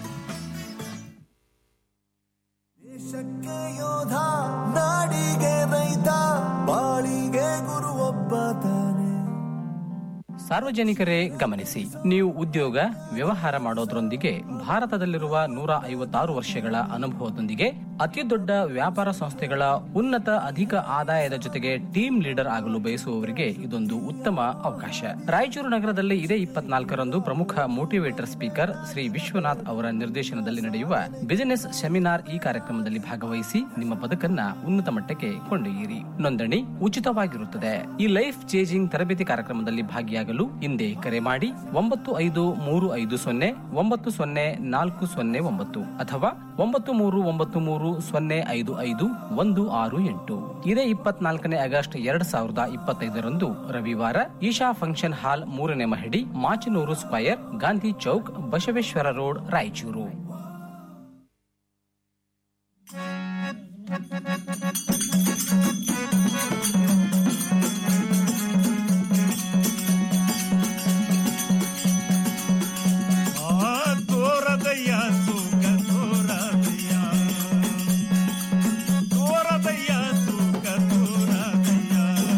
ದೇಶಕ್ಕೆ ಯೋಧ ನಾಡಿಗೆ ರೈತ ಬಾಳಿಗೆ ಗುರು ಒಬ್ಬ ತಾನೆ
ಸಾರ್ವಜನಿಕರೇ ಗಮನಿಸಿ ನೀವು ಉದ್ಯೋಗ ವ್ಯವಹಾರ ಮಾಡೋದ್ರೊಂದಿಗೆ ಭಾರತದಲ್ಲಿರುವ ನೂರ ಐವತ್ತಾರು ವರ್ಷಗಳ ಅನುಭವದೊಂದಿಗೆ ಅತಿ ದೊಡ್ಡ ವ್ಯಾಪಾರ ಸಂಸ್ಥೆಗಳ ಉನ್ನತ ಅಧಿಕ ಆದಾಯದ ಜೊತೆಗೆ ಟೀಮ್ ಲೀಡರ್ ಆಗಲು ಬಯಸುವವರಿಗೆ ಇದೊಂದು ಉತ್ತಮ ಅವಕಾಶ ರಾಯಚೂರು ನಗರದಲ್ಲಿ ಇದೇ ಇಪ್ಪತ್ನಾಲ್ಕರಂದು ಪ್ರಮುಖ ಮೋಟಿವೇಟರ್ ಸ್ಪೀಕರ್ ಶ್ರೀ ವಿಶ್ವನಾಥ್ ಅವರ ನಿರ್ದೇಶನದಲ್ಲಿ ನಡೆಯುವ ಬಿಸಿನೆಸ್ ಸೆಮಿನಾರ್ ಈ ಕಾರ್ಯಕ್ರಮದಲ್ಲಿ ಭಾಗವಹಿಸಿ ನಿಮ್ಮ ಬದುಕನ್ನ ಉನ್ನತ ಮಟ್ಟಕ್ಕೆ ಕೊಂಡೊಯ್ಯಿರಿ ನೋಂದಣಿ ಉಚಿತವಾಗಿರುತ್ತದೆ ಈ ಲೈಫ್ ಚೇಂಜಿಂಗ್ ತರಬೇತಿ ಕಾರ್ಯಕ್ರಮದಲ್ಲಿ ಭಾಗಿಯಾಗಲು ಹಿಂದೆ ಕರೆ ಮಾಡಿ ಒಂಬತ್ತು ಐದು ಮೂರು ಐದು ಸೊನ್ನೆ ಒಂಬತ್ತು ಸೊನ್ನೆ ನಾಲ್ಕು ಸೊನ್ನೆ ಒಂಬತ್ತು ಅಥವಾ ಒಂಬತ್ತು ಮೂರು ಒಂಬತ್ತು ಮೂರು ಸೊನ್ನೆ ಐದು ಐದು ಒಂದು ಆರು ಎಂಟು ಇದೇ ಇಪ್ಪತ್ನಾಲ್ಕನೇ ಆಗಸ್ಟ್ ಎರಡ್ ಸಾವಿರದ ಇಪ್ಪತ್ತೈದರಂದು ರವಿವಾರ ಈಶಾ ಫಂಕ್ಷನ್ ಹಾಲ್ ಮೂರನೇ ಮಹಡಿ ಮಾಚನೂರು ಸ್ಕ್ವಯರ್ ಗಾಂಧಿ ಚೌಕ್ ಬಸವೇಶ್ವರ ರೋಡ್ ರಾಯಚೂರು
ತೋರದಯ್ಯ ಸುಖ ತೋರದಯ್ಯ ತೋರದಯ್ಯ ಸುಖ ತೋರದಯ್ಯ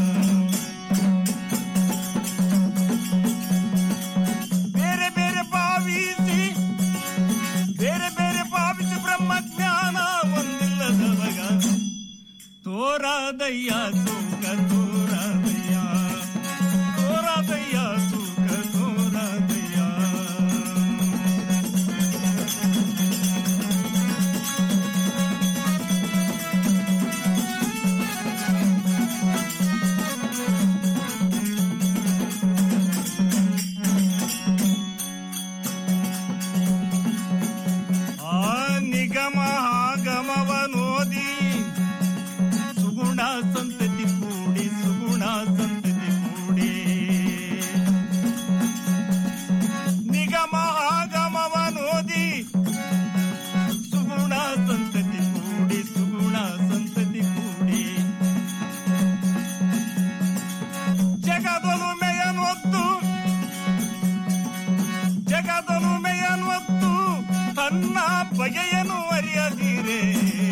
ಬೇರೆ ಬೇರೆ ಭಾವಿಸಿ ಬೇರೆ ಬೇರೆ ಭಾವಿಸಿ ಬ್ರಹ್ಮಜ್ಞಾನ ಒಂದಿಲ್ಲದವಗ ತೋರದಯ್ಯ ಸುಖ ತೋರದಯ್ಯ ತೋರದಯ್ಯ ಸುಖ ತೋರದಯ್ಯ ಆ ನಿಗಮ ಆಗಮವನೋದಿ ಸುಗುಣ ಸಂತತಿ ಕೂಡಿ ಸುಗುಣ ಸಂತತಿ ಕೂಡಿ ನಿಗಮ ಆಗಮವನೋದಿ ಸುಗುಣ ಸಂತತಿ ಕೂಡಿ ಸುಗುಣ ಸಂತತಿ ಕೂಡಿ ಜಗದೊಲುಮೆಯನೊತ್ತು ಜಗದೊಲುಮೆಯನೊತ್ತು ತನ್ನ ಬಗೆಯನು ಅರಿಯದಿರೆ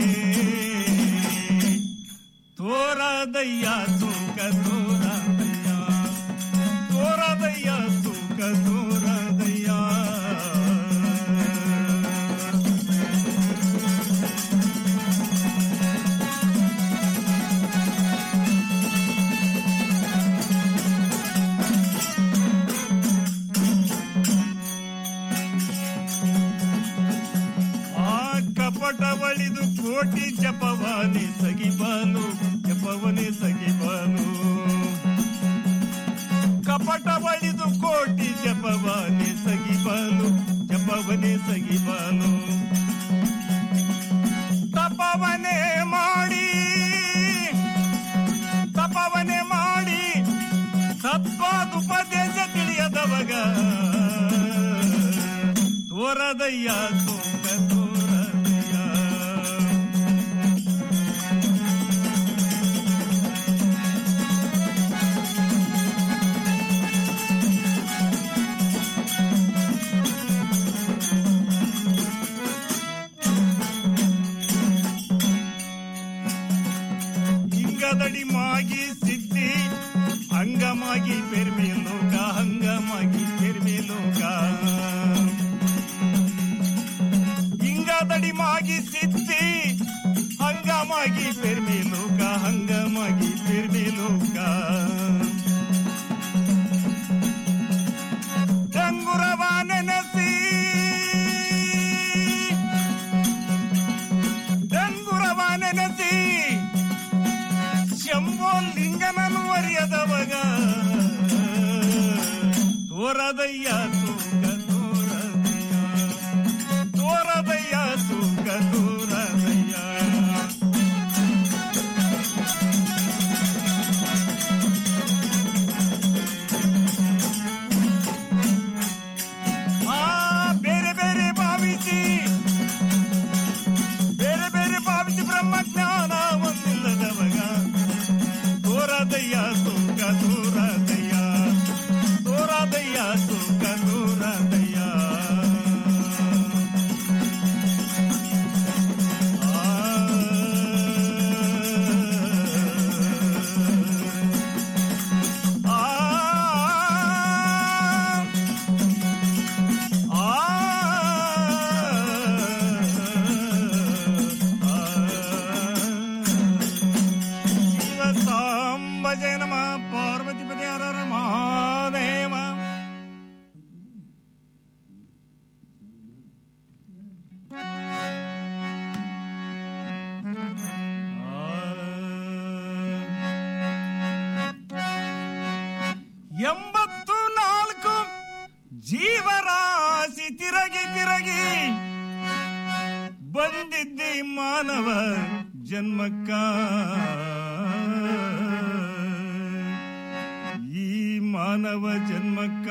ತೋರದಯ್ಯ ಸುಖ ತೋರದಯ್ಯ ತೋರದಯ್ಯ ಸುಖ ತೋರದಯ್ಯ ಆ ಕಪಟ ಬಳಿದು ಕೋಟಿ ಜಪವಾನೆ ಸಗಿಬಾನು ಜಪವನೆ ಸಗಿಬಾನು ಕಪಟ ಬಳಿದು ಕೋಟಿ ಜಪವಾನೆ ಸಗಿಬಾನು ಜಪವನೆ ಸಗಿಬಾನು ತಪವನೆ ಮಾಡಿ ತಪವನೆ ಮಾಡಿ ತತ್ವಾದುಪದೇಶ ತಿಳಿಯದವಗ ತೋರದಯ್ಯ ಸೋಂಗ ತೋರದಯ್ಯ ಹಿಂಗದಡಿ ಮಾಗಿ ಸಿದ್ಧಿ ಹಂಗಮಾಗಿ ಪೆರ್ಮೆ ಲೋಕ ಹಂಗಮಾಗಿ ಪೆರ್ಮೆ ಲೋಕ ಹಿಂಗದಡಿ ಮಾಗಿ ಸಿದ್ಧಿ ಹಂಗಮಾಗಿ ಪೆರ್ಮೆ ಲೋಕ ಹಂಗಮಾಗಿ ಪೆರ್ಮೆ ಲೋಕ ಡಂಗುರ ತೋರದಯ್ಯ ತೂಕ ತೋರದಯ್ಯ ತೋರದಯ್ಯ ತೂಕ ತೋರದಯ್ಯ ಆ ಬೇರೆ ಬೇರೆ ಭಾವಿಸಿ ಬೇರೆ ಬೇರೆ ಭಾವಿಸಿ ಬ್ರಹ್ಮಜ್ಞಾನ ಒಂದಿಲ್ಲದವಗ ತೋರದಯ್ಯ ತೂಕ ತೋರದಯ್ಯ ತೋರದಯ್ಯ ತೂಕ ತೋರದಯ್ಯ ಆ ಶಿವಸಾಂಬ ಜಯ ನಮ ಪಾರ್ವತಿ ಪತಿ ಹರ ಹರ ಮಹಾದೇವ ಎಂಬತ್ತು ನಾಲ್ಕು ಜೀವರಾಶಿ ತಿರಗಿ ತಿರಗಿ ಬಂದಿದ್ದಿ ಮಾನವ ಜನ್ಮಕ್ಕ ಈ ಮಾನವ ಜನ್ಮಕ್ಕ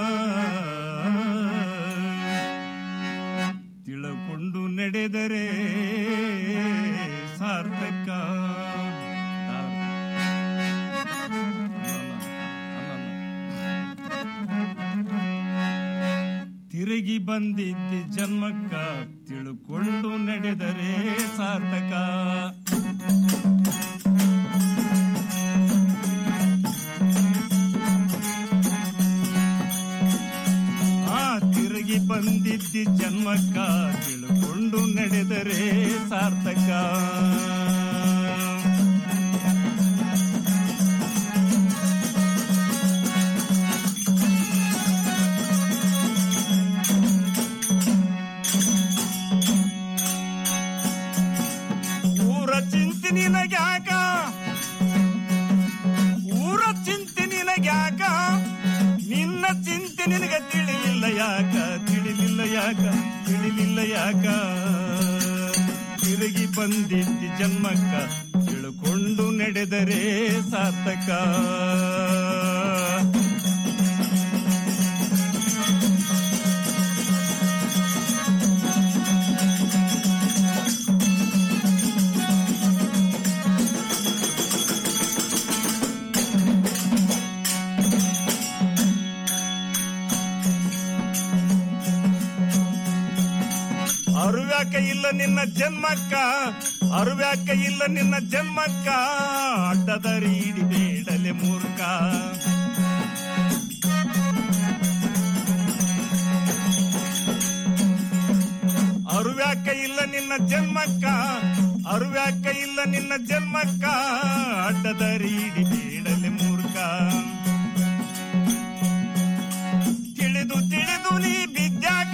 ತಿಳಕೊಂಡು ನಡೆದರೆ ಸಾರ್ಥಕ ತಿರುಗಿ ಬಂದಿದ್ದ ಜನ್ಮಕ್ಕ ತಿಳುಕೊಂಡು ನಡೆದರೆ ಸಾರ್ಥಕ ಆ ತಿರುಗಿ ಬಂದಿದ್ದ ಜನ್ಮಕ್ಕ ತಿಳುಕೊಂಡು ನಡೆದರೆ ಸಾರ್ಥಕ ಊರ ಚಿಂತೆ ನಿನಗ್ಯಾಕ ಊರ ಚಿಂತೆ ನಿನಗ್ಯಾಕ ನಿನ್ನ ಚಿಂತೆ ನಿನಗೆ ತಿಳಿಲಿಲ್ಲ ಯಾಕ ತಿಳಿಲಿಲ್ಲ ಯಾಕ ತಿಳಿಲಿಲ್ಲ ಯಾಕ ತಿರುಗಿ ಬಂದಿದ್ದಿ ಜನ್ಮಕ್ಕ ತಿಳ್ಕೊಂಡು ನಡೆದರೆ ಸಾರ್ಥಕ ಅರುವ್ಯಾಕ ಇಲ್ಲ ನಿನ್ನ ಜನ್ಮಕ್ಕ ಅರುವ್ಯಾಕ ಇಲ್ಲ ನಿನ್ನ ಜನ್ಮಕ್ಕ ಅಡ್ಡದ ರೀಡಿ ಬೇಡಲೆ ಮೂರ್ಖ ಅರುವ್ಯಾಕ ಇಲ್ಲ ನಿನ್ನ ಜನ್ಮಕ್ಕ ಅರುವ್ಯಾಕ ಇಲ್ಲ ನಿನ್ನ ಜನ್ಮಕ್ಕ ಅಡ್ಡದ ರೀಡಿ ಬೇಡಲೆ ಮೂರ್ಖ ತಿಳಿದು ತಿಳಿದು ನೀ ಬಿದ್ಯಾಕ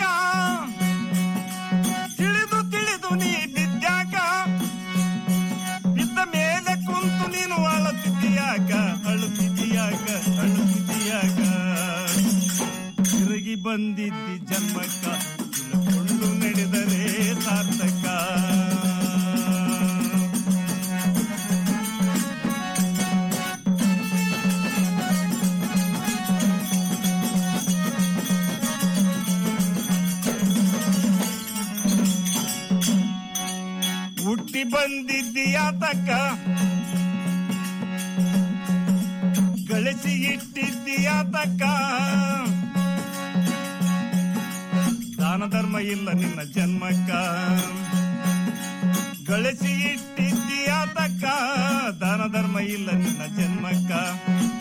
ತಿಳಿದು ತಿಳಿದು ನೀ ಬಿದ್ಯಾಕ ಬಿದ್ದ ಮೇಲೆ ಕುಂತು ನೀನು ಅಳುತ್ತಿದ್ದೀಯಾಕ ಅಳುತ್ತಿದ್ದೀಯಾಕ ಅಳುತ್ತಿದ್ದೀಯಾಕ ತಿರುಗಿ ಬಂದಿದ್ದಿ ಜನ್ಮಕ್ಕ ತಿಳ್ಕೊಂಡು ನಡೆದರೆ ಸಾರ್ಥಕ ಹುಟ್ಟಿ ಬಂದಿದ್ದೀಯಾತಕ್ಕ ಗಳಿಸಿ ಇಟ್ಟಿದ್ದೀಯಾತಕ್ಕ ದಾನ ಧರ್ಮ ಇಲ್ಲ ನಿನ್ನ ಜನ್ಮಕ್ಕ ಗಳಿಸಿ ಇಟ್ಟಿದ್ದೀಯಾತಕ್ಕ ದಾನ ಧರ್ಮ ಇಲ್ಲ ನಿನ್ನ ಜನ್ಮಕ್ಕ